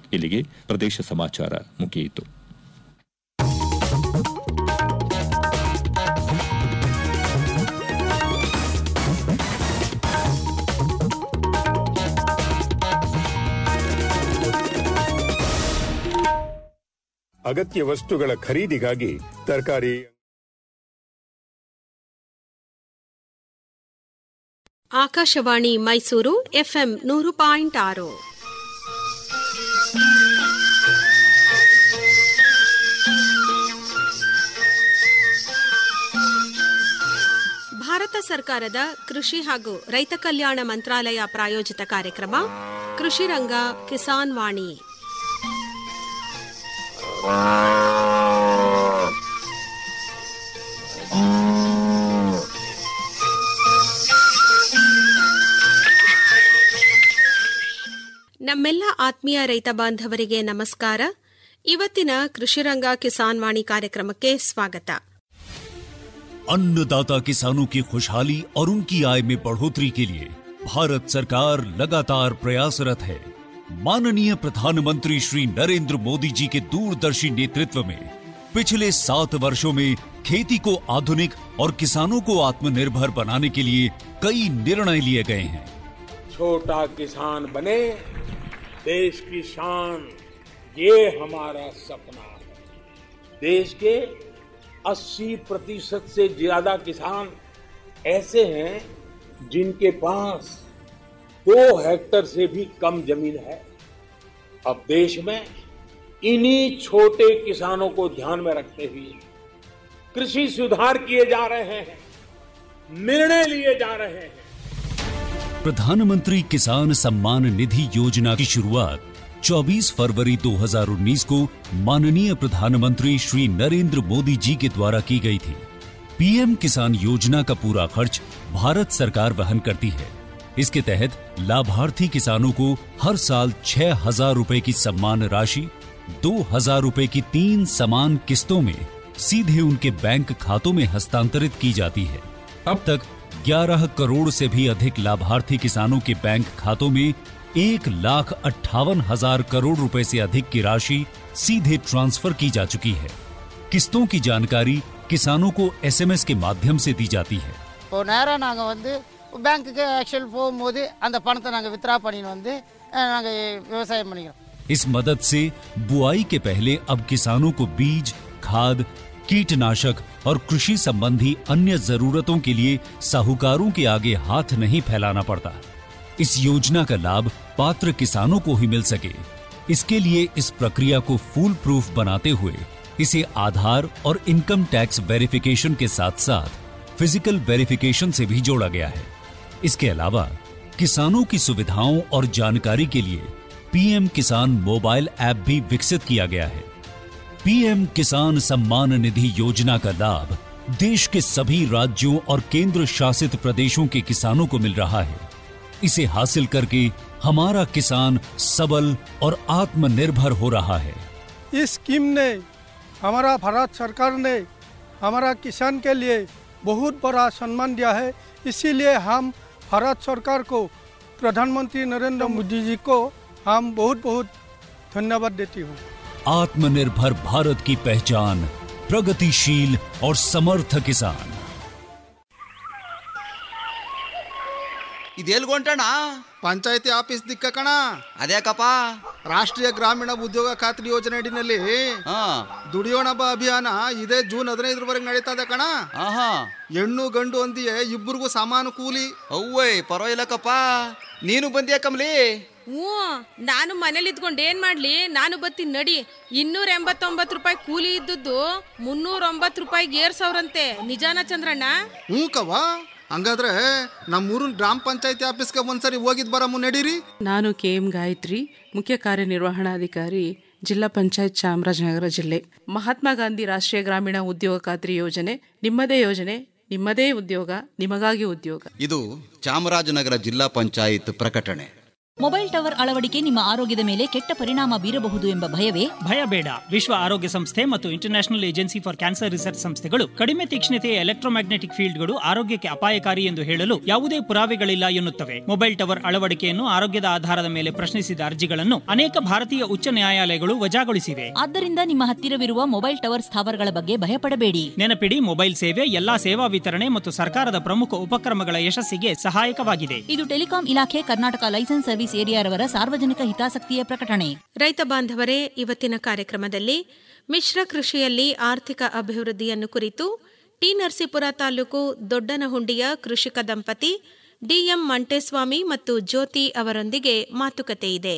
ಇಲ್ಲಿಗೆ ಪ್ರದೇಶ ಸಮಾಚಾರ ಮುಗಿಯಿತು ಅಗತ್ಯ ವಸ್ತುಗಳ ಖರೀದಿಗಾಗಿ ತರಕಾರಿ ಆಕಾಶವಾಣಿ ಮೈಸೂರು ಎಫ್ಎಂ ನೂರು ಪಾಯಿಂಟ್ ಆರು ಭಾರತ ಸರ್ಕಾರದ ಕೃಷಿ ಹಾಗೂ ರೈತ ಕಲ್ಯಾಣ ಮಂತ್ರಾಲಯ ಪ್ರಾಯೋಜಿತ ಕಾರ್ಯಕ್ರಮ ಕೃಷಿ ರಂಗ ಕಿಸಾನ್ ವಾಣಿ ನಮ್ಮೆಲ್ಲ ಆತ್ಮೀಯ ರೈತ ಬಾಂಧವರಿಗೆ ನಮಸ್ಕಾರ ಇವತ್ತಿನ ಕೃಷಿರಂಗ ಕಿಸಾನ್ ವಾಣಿ ಕಾರ್ಯಕ್ರಮಕ್ಕೆ ಸ್ವಾಗತ अन्नदाता किसानों की खुशहाली और उनकी आय में बढ़ोतरी के लिए भारत सरकार लगातार प्रयासरत है माननीय प्रधानमंत्री श्री नरेंद्र मोदी जी के दूरदर्शी नेतृत्व में पिछले सात वर्षों में खेती को आधुनिक और किसानों को आत्मनिर्भर बनाने के लिए कई निर्णय लिए गए हैं छोटा किसान बने देश की शान ये हमारा सपना है देश के 80 प्रतिशत से ज्यादा किसान ऐसे हैं जिनके पास दो हेक्टर से भी कम जमीन है अब देश में इन्हीं छोटे किसानों को ध्यान में रखते हुए कृषि सुधार किए जा रहे हैं निर्णय लिए जा रहे हैं प्रधानमंत्री किसान सम्मान निधि योजना की शुरुआत 24 फरवरी 2019 को माननीय प्रधानमंत्री श्री नरेंद्र मोदी जी के द्वारा की गई थी पीएम किसान योजना का पूरा खर्च भारत सरकार वहन करती है इसके तहत लाभार्थी किसानों को हर साल छह हजार रूपए की सम्मान राशि दो हजार रूपए की तीन समान किस्तों में सीधे उनके बैंक खातों में हस्तांतरित की जाती है अब तक 11 करोड़ से भी अधिक लाभार्थी किसानों के बैंक खातों में एक लाख अट्ठावन हजार करोड़ रुपए से अधिक की राशि सीधे ट्रांसफर की जा चुकी है किस्तों की जानकारी किसानों को एसएमएस के माध्यम से दी जाती है இப்போ நேராக நாங்கள் வந்து பேங்க்குக்கு ஆக்சுவல் போகும்போது அந்த பணத்தை நாங்கள் வித்ரா பண்ணின்னு வந்து நாங்கள் விவசாயம் பண்ணிக்கிறோம் इस मदद से बुआई के पहले अब किसानों को बीज खाद कीटनाशक और कृषि संबंधी अन्य जरूरतों के लिए साहूकारों के आगे हाथ नहीं फैलाना पड़ता इस योजना का लाभ पात्र किसानों को ही मिल सके इसके लिए इस प्रक्रिया को फूल प्रूफ बनाते हुए इसे आधार और इनकम टैक्स वेरिफिकेशन के साथ साथ फिजिकल वेरिफिकेशन से भी जोड़ा गया है इसके अलावा किसानों की सुविधाओं और जानकारी के लिए पीएम किसान मोबाइल ऐप भी विकसित किया गया है पीएम किसान सम्मान निधि योजना का लाभ देश के सभी राज्यों और केंद्र शासित प्रदेशों के किसानों को मिल रहा है इसे हासिल करके हमारा किसान सबल और आत्मनिर्भर हो रहा है इस स्कीम ने हमारा भारत सरकार ने हमारा किसान के लिए बहुत बड़ा सम्मान दिया है इसीलिए हम भारत सरकार को प्रधानमंत्री नरेंद्र मोदी जी को हम बहुत बहुत धन्यवाद देती हूँ आत्मनिर्भर भारत की पहचान प्रगतिशील और समर्थ किसान ಇದೆಲ್ಗೊಂಟಣ ಪಂಚಾಯತಿ ಆಫೀಸ್ ದಿಕ್ಕ ಕಣ ಅದ್ಯಾಕಪ್ಪ ರಾಷ್ಟ್ರೀಯ ಗ್ರಾಮೀಣ ಉದ್ಯೋಗ ಖಾತ್ರಿ ಯೋಜನೆ ಅಡಿನಲ್ಲಿ ಹಾ ದುಡಿಯೋಣ ಬಾ ಅಭಿಯಾನ ಇದೇ ಜೂನ್ ಹದಿನೈದರವರೆಗೆ ನಡೀತಾ ಇದೆ ಕಣ ಆಹಾ ಹೆಣ್ಣು ಗಂಡು ಅಂದಿಯೇ ಇಬ್ಬರಿಗೂ ಸಮಾನ ಕೂಲಿ ಅವ್ವಯ್ ಪರವಾಗಿಲ್ಲಕ್ಕಪ್ಪ ನೀನು ಬಂದ್ಯಾ ಕಮಲಿ ಹ್ಞೂ ನಾನು ಮನೇಲಿ ಇದ್ಕೊಂಡು ಏನ್ ಮಾಡ್ಲಿ ನಾನು ಬತ್ತೀನಿ ನಡಿ ಇನ್ನೂರ ಎಂಬತ್ತೊಂಬತ್ತು ರೂಪಾಯಿ ಕೂಲಿ ಇದ್ದದ್ದು ಮುನ್ನೂರ ಒಂಬತ್ತು ರೂಪಾಯಿಗೆ ಏರ್ಸವ್ರಂತೆ ನಿಜಾನ ಚಂದ್ರಣ್ಣ ಹ್ಞೂ ಕವ ಹಂಗಾದ್ರೆ ನಮ್ಮೂರಿನ ಗ್ರಾಮ ಪಂಚಾಯತಿ ಆಫೀಸ್ಗೆ ಒಂದ್ಸರಿ ಹೋಗಿದ್ ಬರಮ್ಮು ನಡೀರಿ ನಾನು ಕೆ ಎಂ ಗಾಯತ್ರಿ ಮುಖ್ಯ ಕಾರ್ಯನಿರ್ವಹಣಾಧಿಕಾರಿ ಜಿಲ್ಲಾ ಪಂಚಾಯತ್ ಚಾಮರಾಜನಗರ ಜಿಲ್ಲೆ ಮಹಾತ್ಮ ಗಾಂಧಿ ರಾಷ್ಟ್ರೀಯ ಗ್ರಾಮೀಣ ಉದ್ಯೋಗ ಖಾತ್ರಿ ಯೋಜನೆ ನಿಮ್ಮದೇ ಯೋಜನೆ ನಿಮ್ಮದೇ ಉದ್ಯೋಗ ನಿಮಗಾಗಿ ಉದ್ಯೋಗ ಇದು ಚಾಮರಾಜನಗರ ಜಿಲ್ಲಾ ಪಂಚಾಯತ್ ಪ್ರಕಟಣೆ ಮೊಬೈಲ್ ಟವರ್ ಅಳವಡಿಕೆ ನಿಮ್ಮ ಆರೋಗ್ಯದ ಮೇಲೆ ಕೆಟ್ಟ ಪರಿಣಾಮ ಬೀರಬಹುದು ಎಂಬ ಭಯವೇ ಭಯ ಬೇಡ ವಿಶ್ವ ಆರೋಗ್ಯ ಸಂಸ್ಥೆ ಮತ್ತು international agency for cancer research ಸಂಸ್ಥೆಗಳು ಕಡಿಮೆ ತೀಕ್ಷ್ಣತೆಯ ಎಲೆಕ್ಟ್ರೋಮ್ಯಾಗ್ನೆಟಿಕ್ ಫೀಲ್ಡ್ಗಳು ಆರೋಗ್ಯಕ್ಕೆ ಅಪಾಯಕಾರಿ ಎಂದು ಹೇಳಲು ಯಾವುದೇ ಪುರಾವೆಗಳಿಲ್ಲ ಎನ್ನುತ್ತವೆ ಮೊಬೈಲ್ ಟವರ್ ಅಳವಡಿಕೆಯನ್ನು ಆರೋಗ್ಯದ ಆಧಾರದ ಮೇಲೆ ಪ್ರಶ್ನಿಸಿದ ಅರ್ಜಿಗಳನ್ನು ಅನೇಕ ಭಾರತೀಯ ಉಚ್ಚ ನ್ಯಾಯಾಲಯಗಳು ವಜಾಗೊಳಿಸಿವೆ ಆದ್ದರಿಂದ ನಿಮ್ಮ ಹತ್ತಿರವಿರುವ ಮೊಬೈಲ್ ಟವರ್ ಸ್ಥಾವರಗಳ ಬಗ್ಗೆ ಭಯಪಡಬೇಡಿ ನೆನಪಿಡಿ ಮೊಬೈಲ್ ಸೇವೆ ಎಲ್ಲಾ ಸೇವಾ ವಿತರಣೆ ಮತ್ತು ಸರ್ಕಾರದ ಪ್ರಮುಖ ಉಪಕ್ರಮಗಳ ಯಶಸ್ಸಿಗೆ ಸಹಾಯಕವಾಗಿದೆ ಇದು ಟೆಲಿಕಾಂ ಇಲಾಖೆ ಕರ್ನಾಟಕ ಲೈಸೆನ್ಸ್ ಸರ್ವಿಸ್ ಏರಿಯಾರವರ ಸಾರ್ವಜನಿಕ ಹಿತಾಸಕ್ತಿಯ ಪ್ರಕಟಣೆ ರೈತ ಬಾಂಧವರೇ ಇವತ್ತಿನ ಕಾರ್ಯಕ್ರಮದಲ್ಲಿ ಮಿಶ್ರ ಕೃಷಿಯಲ್ಲಿ ಆರ್ಥಿಕ ಅಭಿವೃದ್ಧಿಯನ್ನು ಕುರಿತು ಟಿ ನರಸೀಪುರ ತಾಲೂಕು ದೊಡ್ಡನಹುಂಡಿಯ ಕೃಷಿಕ ದಂಪತಿ ಡಿಎಂ ಮಂಟೇಸ್ವಾಮಿ ಮತ್ತು ಜ್ಯೋತಿ ಅವರೊಂದಿಗೆ ಮಾತುಕತೆ ಇದೆ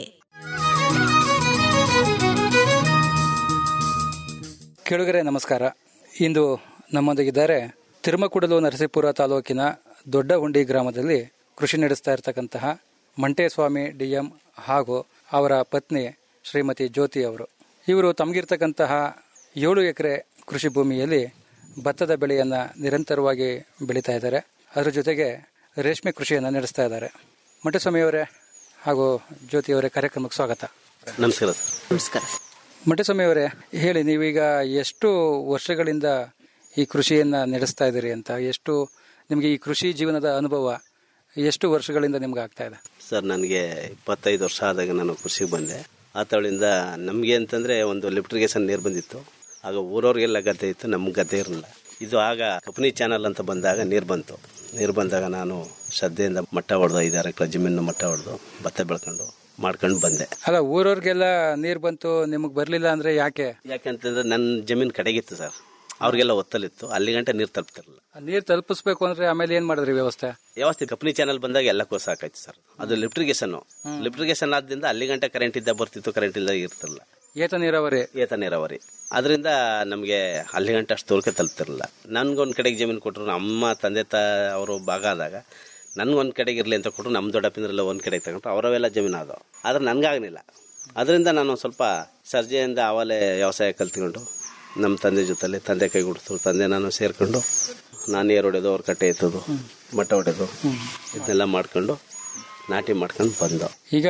ಕೇಳುಗರೆ ನಮಸ್ಕಾರ ಇಂದು ನಮ್ಮೊಂದಿಗಿದ್ದಾರೆ ತಿರುಮಕುಡಲು ನರಸೀಪುರ ತಾಲೂಕಿನ ದೊಡ್ಡ ಹುಂಡಿ ಗ್ರಾಮದಲ್ಲಿ ಕೃಷಿ ನಡೆಸ್ತಾ ಇರತಕ್ಕಂತಹ ಮಂಟೇಸ್ವಾಮಿ ಡಿ ಎಂ ಹಾಗೂ ಅವರ ಪತ್ನಿ ಶ್ರೀಮತಿ ಜ್ಯೋತಿ ಅವರು ಇವರು ತಮಗಿರ್ತಕ್ಕಂತಹ ಏಳು ಎಕರೆ ಕೃಷಿ ಭೂಮಿಯಲ್ಲಿ ಭತ್ತದ ಬೆಳೆಯನ್ನು ನಿರಂತರವಾಗಿ ಬೆಳೀತಾ ಇದ್ದಾರೆ ಅದರ ಜೊತೆಗೆ ರೇಷ್ಮೆ ಕೃಷಿಯನ್ನು ನಡೆಸ್ತಾ ಇದ್ದಾರೆ ಮಂಟೇಸ್ವಾಮಿಯವರೇ ಹಾಗೂ ಜ್ಯೋತಿಯವರೇ ಕಾರ್ಯಕ್ರಮಕ್ಕೆ ಸ್ವಾಗತ ನಮಸ್ಕಾರ ನಮಸ್ಕಾರ ಮಂಟಸ್ವಾಮಿಯವರೇ ಹೇಳಿ ನೀವೀಗ ಎಷ್ಟು ವರ್ಷಗಳಿಂದ ಈ ಕೃಷಿಯನ್ನ ನಡೆಸ್ತಾ ಇದ್ದೀರಿ ಅಂತ ಎಷ್ಟು ನಿಮಗೆ ಈ ಕೃಷಿ ಜೀವನದ ಅನುಭವ ಎಷ್ಟು ವರ್ಷಗಳಿಂದ ನಿಮ್ಗೆ ಆಗ್ತಾ ಇದೆ ಸರ್ ನನಗೆ ಇಪ್ಪತ್ತೈದು ವರ್ಷ ಆದಾಗ ನಾನು ಕೃಷಿಗೆ ಬಂದೆ ಆ ತಳಿಂದ ನಮಗೆ ಅಂತಂದ್ರೆ ಒಂದು ಲಿಫ್ಟ್ರಿಗೇಷನ್ ನೀರು ಬಂದಿತ್ತು ಆಗ ಊರವ್ರಿಗೆಲ್ಲ ಗದ್ದೆ ಇತ್ತು ನಮ್ಗೆ ಗದ್ದೆ ಇರಲಿಲ್ಲ ಇದು ಆಗ ಕಪನಿ ಚಾನಲ್ ಅಂತ ಬಂದಾಗ ನೀರು ಬಂತು ನೀರು ಬಂದಾಗ ನಾನು ಶ್ರದ್ಧೆಯಿಂದ ಮಟ್ಟ ಹೊಡೆದು ಐದಾರು ಎಕರೆ ಜಮೀನು ಮಟ್ಟ ಹೊಡೆದು ಭತ್ತ ಬೆಳ್ಕೊಂಡು ಮಾಡ್ಕೊಂಡು ಬಂದೆ ಅಲ್ಲ ಊರವ್ರಿಗೆಲ್ಲ ನೀರು ಬಂತು ನಿಮಗೆ ಬರಲಿಲ್ಲ ಅಂದ್ರೆ ಯಾಕೆ ಯಾಕಂತಂದ್ರೆ ನನ್ನ ಜಮೀನು ಕಡೆಗಿತ್ತು ಸರ್ ಅವ್ರಿಗೆಲ್ಲ ಒತ್ತಲಿತ್ತು ಅಲ್ಲಿ ಗಂಟೆ ನೀರು ತಲುಪ್ತಿರಲಿಲ್ಲ ನೀರು ತಲುಪಿಸ್ಬೇಕು ಅಂದ್ರೆ ಆಮೇಲೆ ಏನ್ ಮಾಡಿದ್ರಿ ವ್ಯವಸ್ಥೆ ವ್ಯವಸ್ಥೆ ಕಪನಿ ಚಾನಲ್ ಬಂದಾಗ ಎಲ್ಲಕ್ಕೂ ಸಾಕಾಯ್ತು ಸರ್ ಅದು ಲಿಫ್ಟ್ರಿಗೇಷನ್ ಲಿಫ್ಟ್ರಿಗೇಷನ್ ಆದ್ರಿಂದ ಅಲ್ಲಿ ಗಂಟೆ ಕರೆಂಟ್ ಇದ್ದ ಬರ್ತಿತ್ತು ಕರೆಂಟ್ ಇಲ್ಲದ ಇರ್ತಿರಲಿಲ್ಲ ಏತ ನೀರಾವರಿ ಏತ ನೀರಾವರಿ ಅದರಿಂದ ನಮಗೆ ಅಲ್ಲಿ ಗಂಟೆ ಅಷ್ಟು ತೋಲ್ಕೆ ತಲುಪ್ತಿರಲಿಲ್ಲ ನನ್ಗೊಂದ್ ಕಡೆಗೆ ಜಮೀನು ಕೊಟ್ಟರು ಅಮ್ಮ ತಂದೆ ತಾ ಅವರು ಭಾಗ ಆದಾಗ ನನ್ಗೊಂದ್ ಕಡೆಗೆ ಇರಲಿ ಅಂತ ಕೊಟ್ಟರು ನಮ್ಮ ದೊಡ್ಡಪ್ಪಂದ್ರೆಲ್ಲ ಒಂದ್ ಕಡೆಗೆ ತಗೊಂಡ್ರು ಅವರವೆಲ್ಲ ಜಮೀನು ಆದವು ಆದ್ರೆ ನನ್ಗಾಗಲಿಲ್ಲ ಅದರಿಂದ ನಾನು ಸ್ವಲ್ಪ ಸರ್ಜೆಯಿಂದ ಆವಾಲೆ ವ್ಯವಸಾಯ ಕಲ್ತ್ಕೊಂಡು ನಮ್ಮ ತಂದೆ ಜೊತೆಲಿ ತಂದೆ ಕೈ ಕೊಡ್ತು ತಂದೆ ನಾನು ಸೇರ್ಕೊಂಡು ನಾನು ಏರ್ ಹೊಡೆದು ಅವ್ರ ಕಟ್ಟೆ ಎತ್ತೋದು ಮಟ್ಟ ಹೊಡೆದು ಇದನ್ನೆಲ್ಲ ಮಾಡ್ಕೊಂಡು ನಾಟಿ ಮಾಡ್ಕೊಂಡು ಬಂದು ಈಗ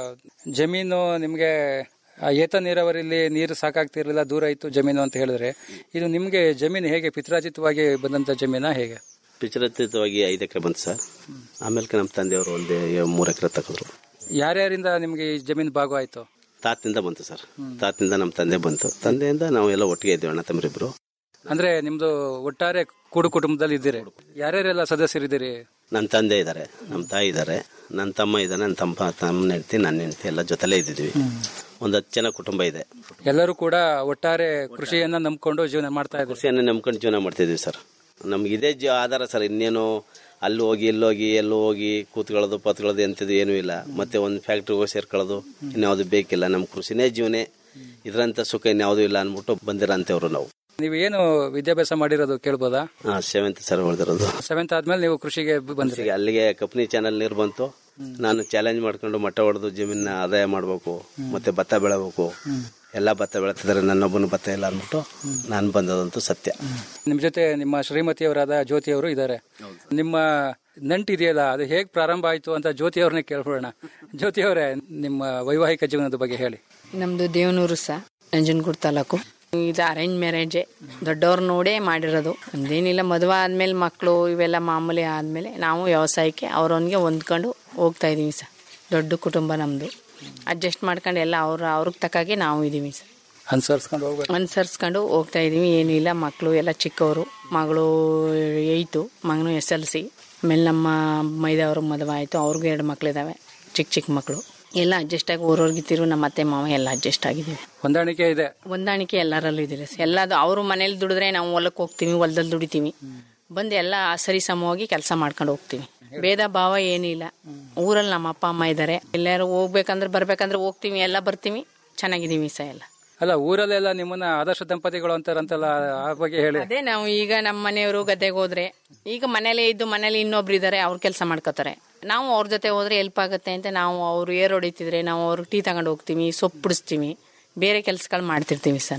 ಜಮೀನು ನಿಮ್ಗೆ ಆ ಏತ ನೀರಾವರಿಲಿ ನೀರು ಸಾಕಾಗ್ತಿರ್ಲಿಲ್ಲ ದೂರ ಇತ್ತು ಜಮೀನು ಅಂತ ಹೇಳಿದ್ರೆ ಇದು ನಿಮ್ಗೆ ಜಮೀನು ಹೇಗೆ ಪಿತ್ರಾಜಿತವಾಗಿ ಬಂದಂತ ಜಮೀನಾ ಹೇಗೆ ಪಿಚರತ್ವವಾಗಿ ಐದು ಎಕರೆ ಬಂತು ಸರ್ ಆಮೇಲೆ ನಮ್ಮ ತಂದೆಯವರು ಒಂದು ಮೂರು ಎಕರೆ ತಗೊಂಡ್ರು ಯಾರ್ಯಾರಿಂದ ನಿಮ್ಗೆ ಈ ಜಮೀನು ಭಾಗ ಆಯ್ತು ತಾತನಿಂದ ಬಂತು ಸರ್ ತಾತನಿಂದ ನಮ್ಮ ತಂದೆ ಬಂತು ತಂದೆಯಿಂದ ನಾವು ಎಲ್ಲ ಒಟ್ಟಿಗೆ ಇದ್ದೀವಿ ಅಣ್ಣ ತಮ್ಮರಿಬ್ರು ಅಂದ್ರೆ ನಿಮ್ದು ಒಟ್ಟಾರೆ ಕೂಡು ಕುಟುಂಬದಲ್ಲಿ ಇದ್ದೀರಿ ಯಾರ್ಯಾರೆಲ್ಲ ಸದಸ್ಯರಿದ್ದೀರಿ ನನ್ನ ತಂದೆ ಇದ್ದಾರೆ ನಮ್ಮ ತಾಯಿ ಇದ್ದಾರೆ ನನ್ನ ತಮ್ಮ ಇದ್ದಾನೆ ನನ್ನ ತಮ್ಮ ತಮ್ಮನ ಹೆಂಡತಿ ನನ್ನ ಹೆಂಡತಿ ಎಲ್ಲ ಜೊತೆಲೇ ಇದ್ದಿದ್ವಿ ಒಂದು ಹತ್ತು ಜನ ಕುಟುಂಬ ಇದೆ ಎಲ್ಲರೂ ಕೂಡ ಒಟ್ಟಾರೆ ಕೃಷಿಯನ್ನ ನಂಬ್ಕೊಂಡು ಜೀವನ ಮಾಡ್ತಾ ಇದ್ದಾರೆ ಕೃಷಿಯನ್ನೇ ನಂಬ್ಕೊಂಡು ಜೀವನ ಮಾಡ್ತಿದ್ವಿ ಸರ್ ನಮ್ಗೆ ಇದೇ ಜೀವ ಆಧಾರ ಸರ್ ಇನ್ನೇನು ಅಲ್ಲಿ ಹೋಗಿ ಇಲ್ಲಿ ಹೋಗಿ ಎಲ್ಲೋ ಹೋಗಿ ಕೂತ್ಕೊಳ್ಳೋದು ಪತ್ಕೊಳ್ಳೋದು ಎಂಥದ್ದು ಏನೂ ಇಲ್ಲ ಮತ್ತೆ ಒಂದು ಫ್ಯಾಕ್ಟ್ರಿಗೆ ಹೋಗಿ ಸೇರ್ಕೊಳ್ಳೋದು ಇನ್ಯಾವುದು ಬೇಕಿಲ್ಲ ನಮ್ಮ ಕೃಷಿನೇ ಜೀವನೇ ಇದರಂತ ಸುಖ ಇನ್ಯಾವುದೂ ಇಲ್ಲ ಅಂದ್ಬಿಟ್ಟು ಬಂದಿರೋಂಥವ್ರು ನಾವು ನೀವು ಏನು ವಿದ್ಯಾಭ್ಯಾಸ ಮಾಡಿರೋದು ಕೇಳ್ಬೋದಾ ಹಾ ಸೆವೆಂತ್ ಸರ್ ಹೊಡೆದಿರೋದು ಸೆವೆಂತ್ ಆದ್ಮೇಲೆ ನೀವು ಕೃಷಿಗೆ ಬಂದ್ರಿ ಅಲ್ಲಿಗೆ ಕಂಪ್ನಿ ಚಾನಲ್ ನೀರು ಬಂತು ನಾನು ಚಾಲೆಂಜ್ ಮಾಡ್ಕೊಂಡು ಮಟ್ಟ ಹೊಡೆದು ಜಮೀನ ಆದಾಯ ಮಾಡಬೇಕು ಮತ್ತೆ ಭತ್ತ ಬೆಳಬೇಕು ಎಲ್ಲ ಭತ್ತ ಬೆಳೆತಿದ್ದಾರೆ ನನ್ನೊಬ್ಬನು ಭತ್ತ ಇಲ್ಲ ಅಂದ್ಬಿಟ್ಟು ನಾನು ಬಂದದಂತೂ ಸತ್ಯ ನಿಮ್ ಜೊತೆ ನಿಮ್ಮ ಶ್ರೀಮತಿಯವರಾದ ಜ್ಯೋತಿ ಅವರು ಇದ್ದಾರೆ ನಿಮ್ಮ ನಂಟು ಇದೆಯಲ್ಲ ಅದು ಹೇಗ್ ಪ್ರಾರಂಭ ಆಯ್ತು ಅಂತ ಜ್ಯೋತಿ ಅವ್ರನ್ನೇ ಕೇಳ್ಬಿಡೋಣ ಜ್ಯೋತಿ ಅವರೇ ನಿಮ್ಮ ವೈವಾಹಿಕ ಜೀವನದ ಬಗ್ಗೆ ಹೇಳಿ ನಮ್ದು ದೇವನೂರು ಸಹ ನಂಜನಗೂಡು ತಾಲೂಕು ಇದು ಅರೇಂಜ್ ಮ್ಯಾರೇಜೇ ದೊಡ್ಡವ್ರು ನೋಡೇ ಮಾಡಿರೋದು ನಮ್ದೇನಿಲ್ಲ ಮದುವೆ ಆದ್ಮೇಲೆ ಮಕ್ಕಳು ಇವೆಲ್ಲ ಮಾಮೂಲಿ ಆದಮೇಲೆ ನಾವು ವ್ಯವಸಾಯಕ್ಕೆ ಅವ್ರೊಂದಿಗೆ ಹೊಂದ್ಕೊಂಡು ಹೋಗ್ತಾ ಇದೀವಿ ಸರ್ ದೊಡ್ಡ ಕುಟುಂಬ ನಮ್ಮದು ಅಡ್ಜಸ್ಟ್ ಮಾಡ್ಕೊಂಡು ಎಲ್ಲ ಅವ್ರ ಅವ್ರಿಗೆ ತಕ್ಕಾಗೆ ನಾವು ಇದೀವಿ ಸರ್ ಅನುಸರಿಸ್ಕೊಂಡು ಹೋಗ್ಬೇಕು ಅನುಸರಿಸ್ಕೊಂಡು ಹೋಗ್ತಾ ಇದೀವಿ ಏನೂ ಇಲ್ಲ ಮಕ್ಕಳು ಎಲ್ಲ ಚಿಕ್ಕವರು ಮಗಳು ಏಯ್ತು ಮಗನು ಎಸ್ ಎಲ್ ಸಿ ಆಮೇಲೆ ನಮ್ಮ ಮೈದವ್ರಿಗೆ ಮದುವೆ ಆಯಿತು ಅವ್ರಿಗೂ ಎರಡು ಮಕ್ಕಳಿದ್ದಾವೆ ಚಿಕ್ಕ ಚಿಕ್ಕ ಮಕ್ಕಳು ಎಲ್ಲ ಅಡ್ಜಸ್ಟ್ ಆಗಿ ಊರವ್ರಿಗೆ ತಿರು ನಮ್ಮ ಅತ್ತೆ ಮಾವ ಎಲ್ಲ ಅಡ್ಜಸ್ಟ್ ಆಗಿದ್ದೀವಿ ಹೊಂದಾಣಿಕೆ ಇದೆ ಹೊಂದಾಣಿಕೆ ಎಲ್ಲರಲ್ಲೂ ಇದಿಲ್ಲ ಎಲ್ಲದು ಅವರು ಮನೇಲಿ ದುಡಿದ್ರೆ ನಾವು ಹೊಲಕ್ಕೆ ಹೋಗ್ತೀವಿ ಹೊಲದಲ್ಲಿ ದುಡಿತೀವಿ ಬಂದು ಎಲ್ಲ ಸರಿ ಸಮವಾಗಿ ಕೆಲಸ ಮಾಡ್ಕೊಂಡು ಹೋಗ್ತೀವಿ ಭೇದ ಭಾವ ಏನಿಲ್ಲ ಊರಲ್ಲಿ ನಮ್ಮ ಅಪ್ಪ ಅಮ್ಮ ಇದ್ದಾರೆ ಎಲ್ಲಾರು ಹೋಗ್ಬೇಕಂದ್ರೆ ಬರ್ಬೇಕಂದ್ರೆ ಹೋಗ್ತೀವಿ ಎಲ್ಲ ಬರ್ತೀವಿ ಚೆನ್ನಾಗಿದ್ದೀವಿ ಸಹ ಎಲ್ಲ ಅಲ್ಲ ಊರಲ್ಲೆಲ್ಲ ನಿಮ್ಮನ್ನ ಆದರ್ಶ ದಂಪತಿಗಳು ಅಂತಾರಂತಲ್ಲ ಆ ಬಗ್ಗೆ ಹೇಳಿ ಅದೇ ನಾವು ಈಗ ನಮ್ಮ ಮನೆಯವರು ಗದ್ದೆಗೆ ಹೋದ್ರೆ ಈಗ ಮನೇಲೇ ಇದ್ದು ಮನೇಲಿ ಇನ್ನೊಬ್ರು ಇದ್ದಾರೆ ಅವ್ರು ಕೆಲಸ ಮಾಡ್ಕೋತಾರೆ ನಾವು ಅವ್ರ ಜೊತೆ ಹೋದ್ರೆ ಹೆಲ್ಪ್ ಆಗುತ್ತೆ ಅಂತ ನಾವು ಅವ್ರು ಏರ್ ಹೊಡಿತಿದ್ರೆ ನಾವು ಅವ್ರಿಗೆ ಟೀ ತಗೊಂಡು ಹೋಗ್ತೀವಿ ಸೊಪ್ಪು ಬಿಡಿಸ್ತೀವಿ ಬೇರೆ ಕೆಲಸಗಳು ಮಾಡ್ತಿರ್ತೀವಿ ಸರ್ ನಾವು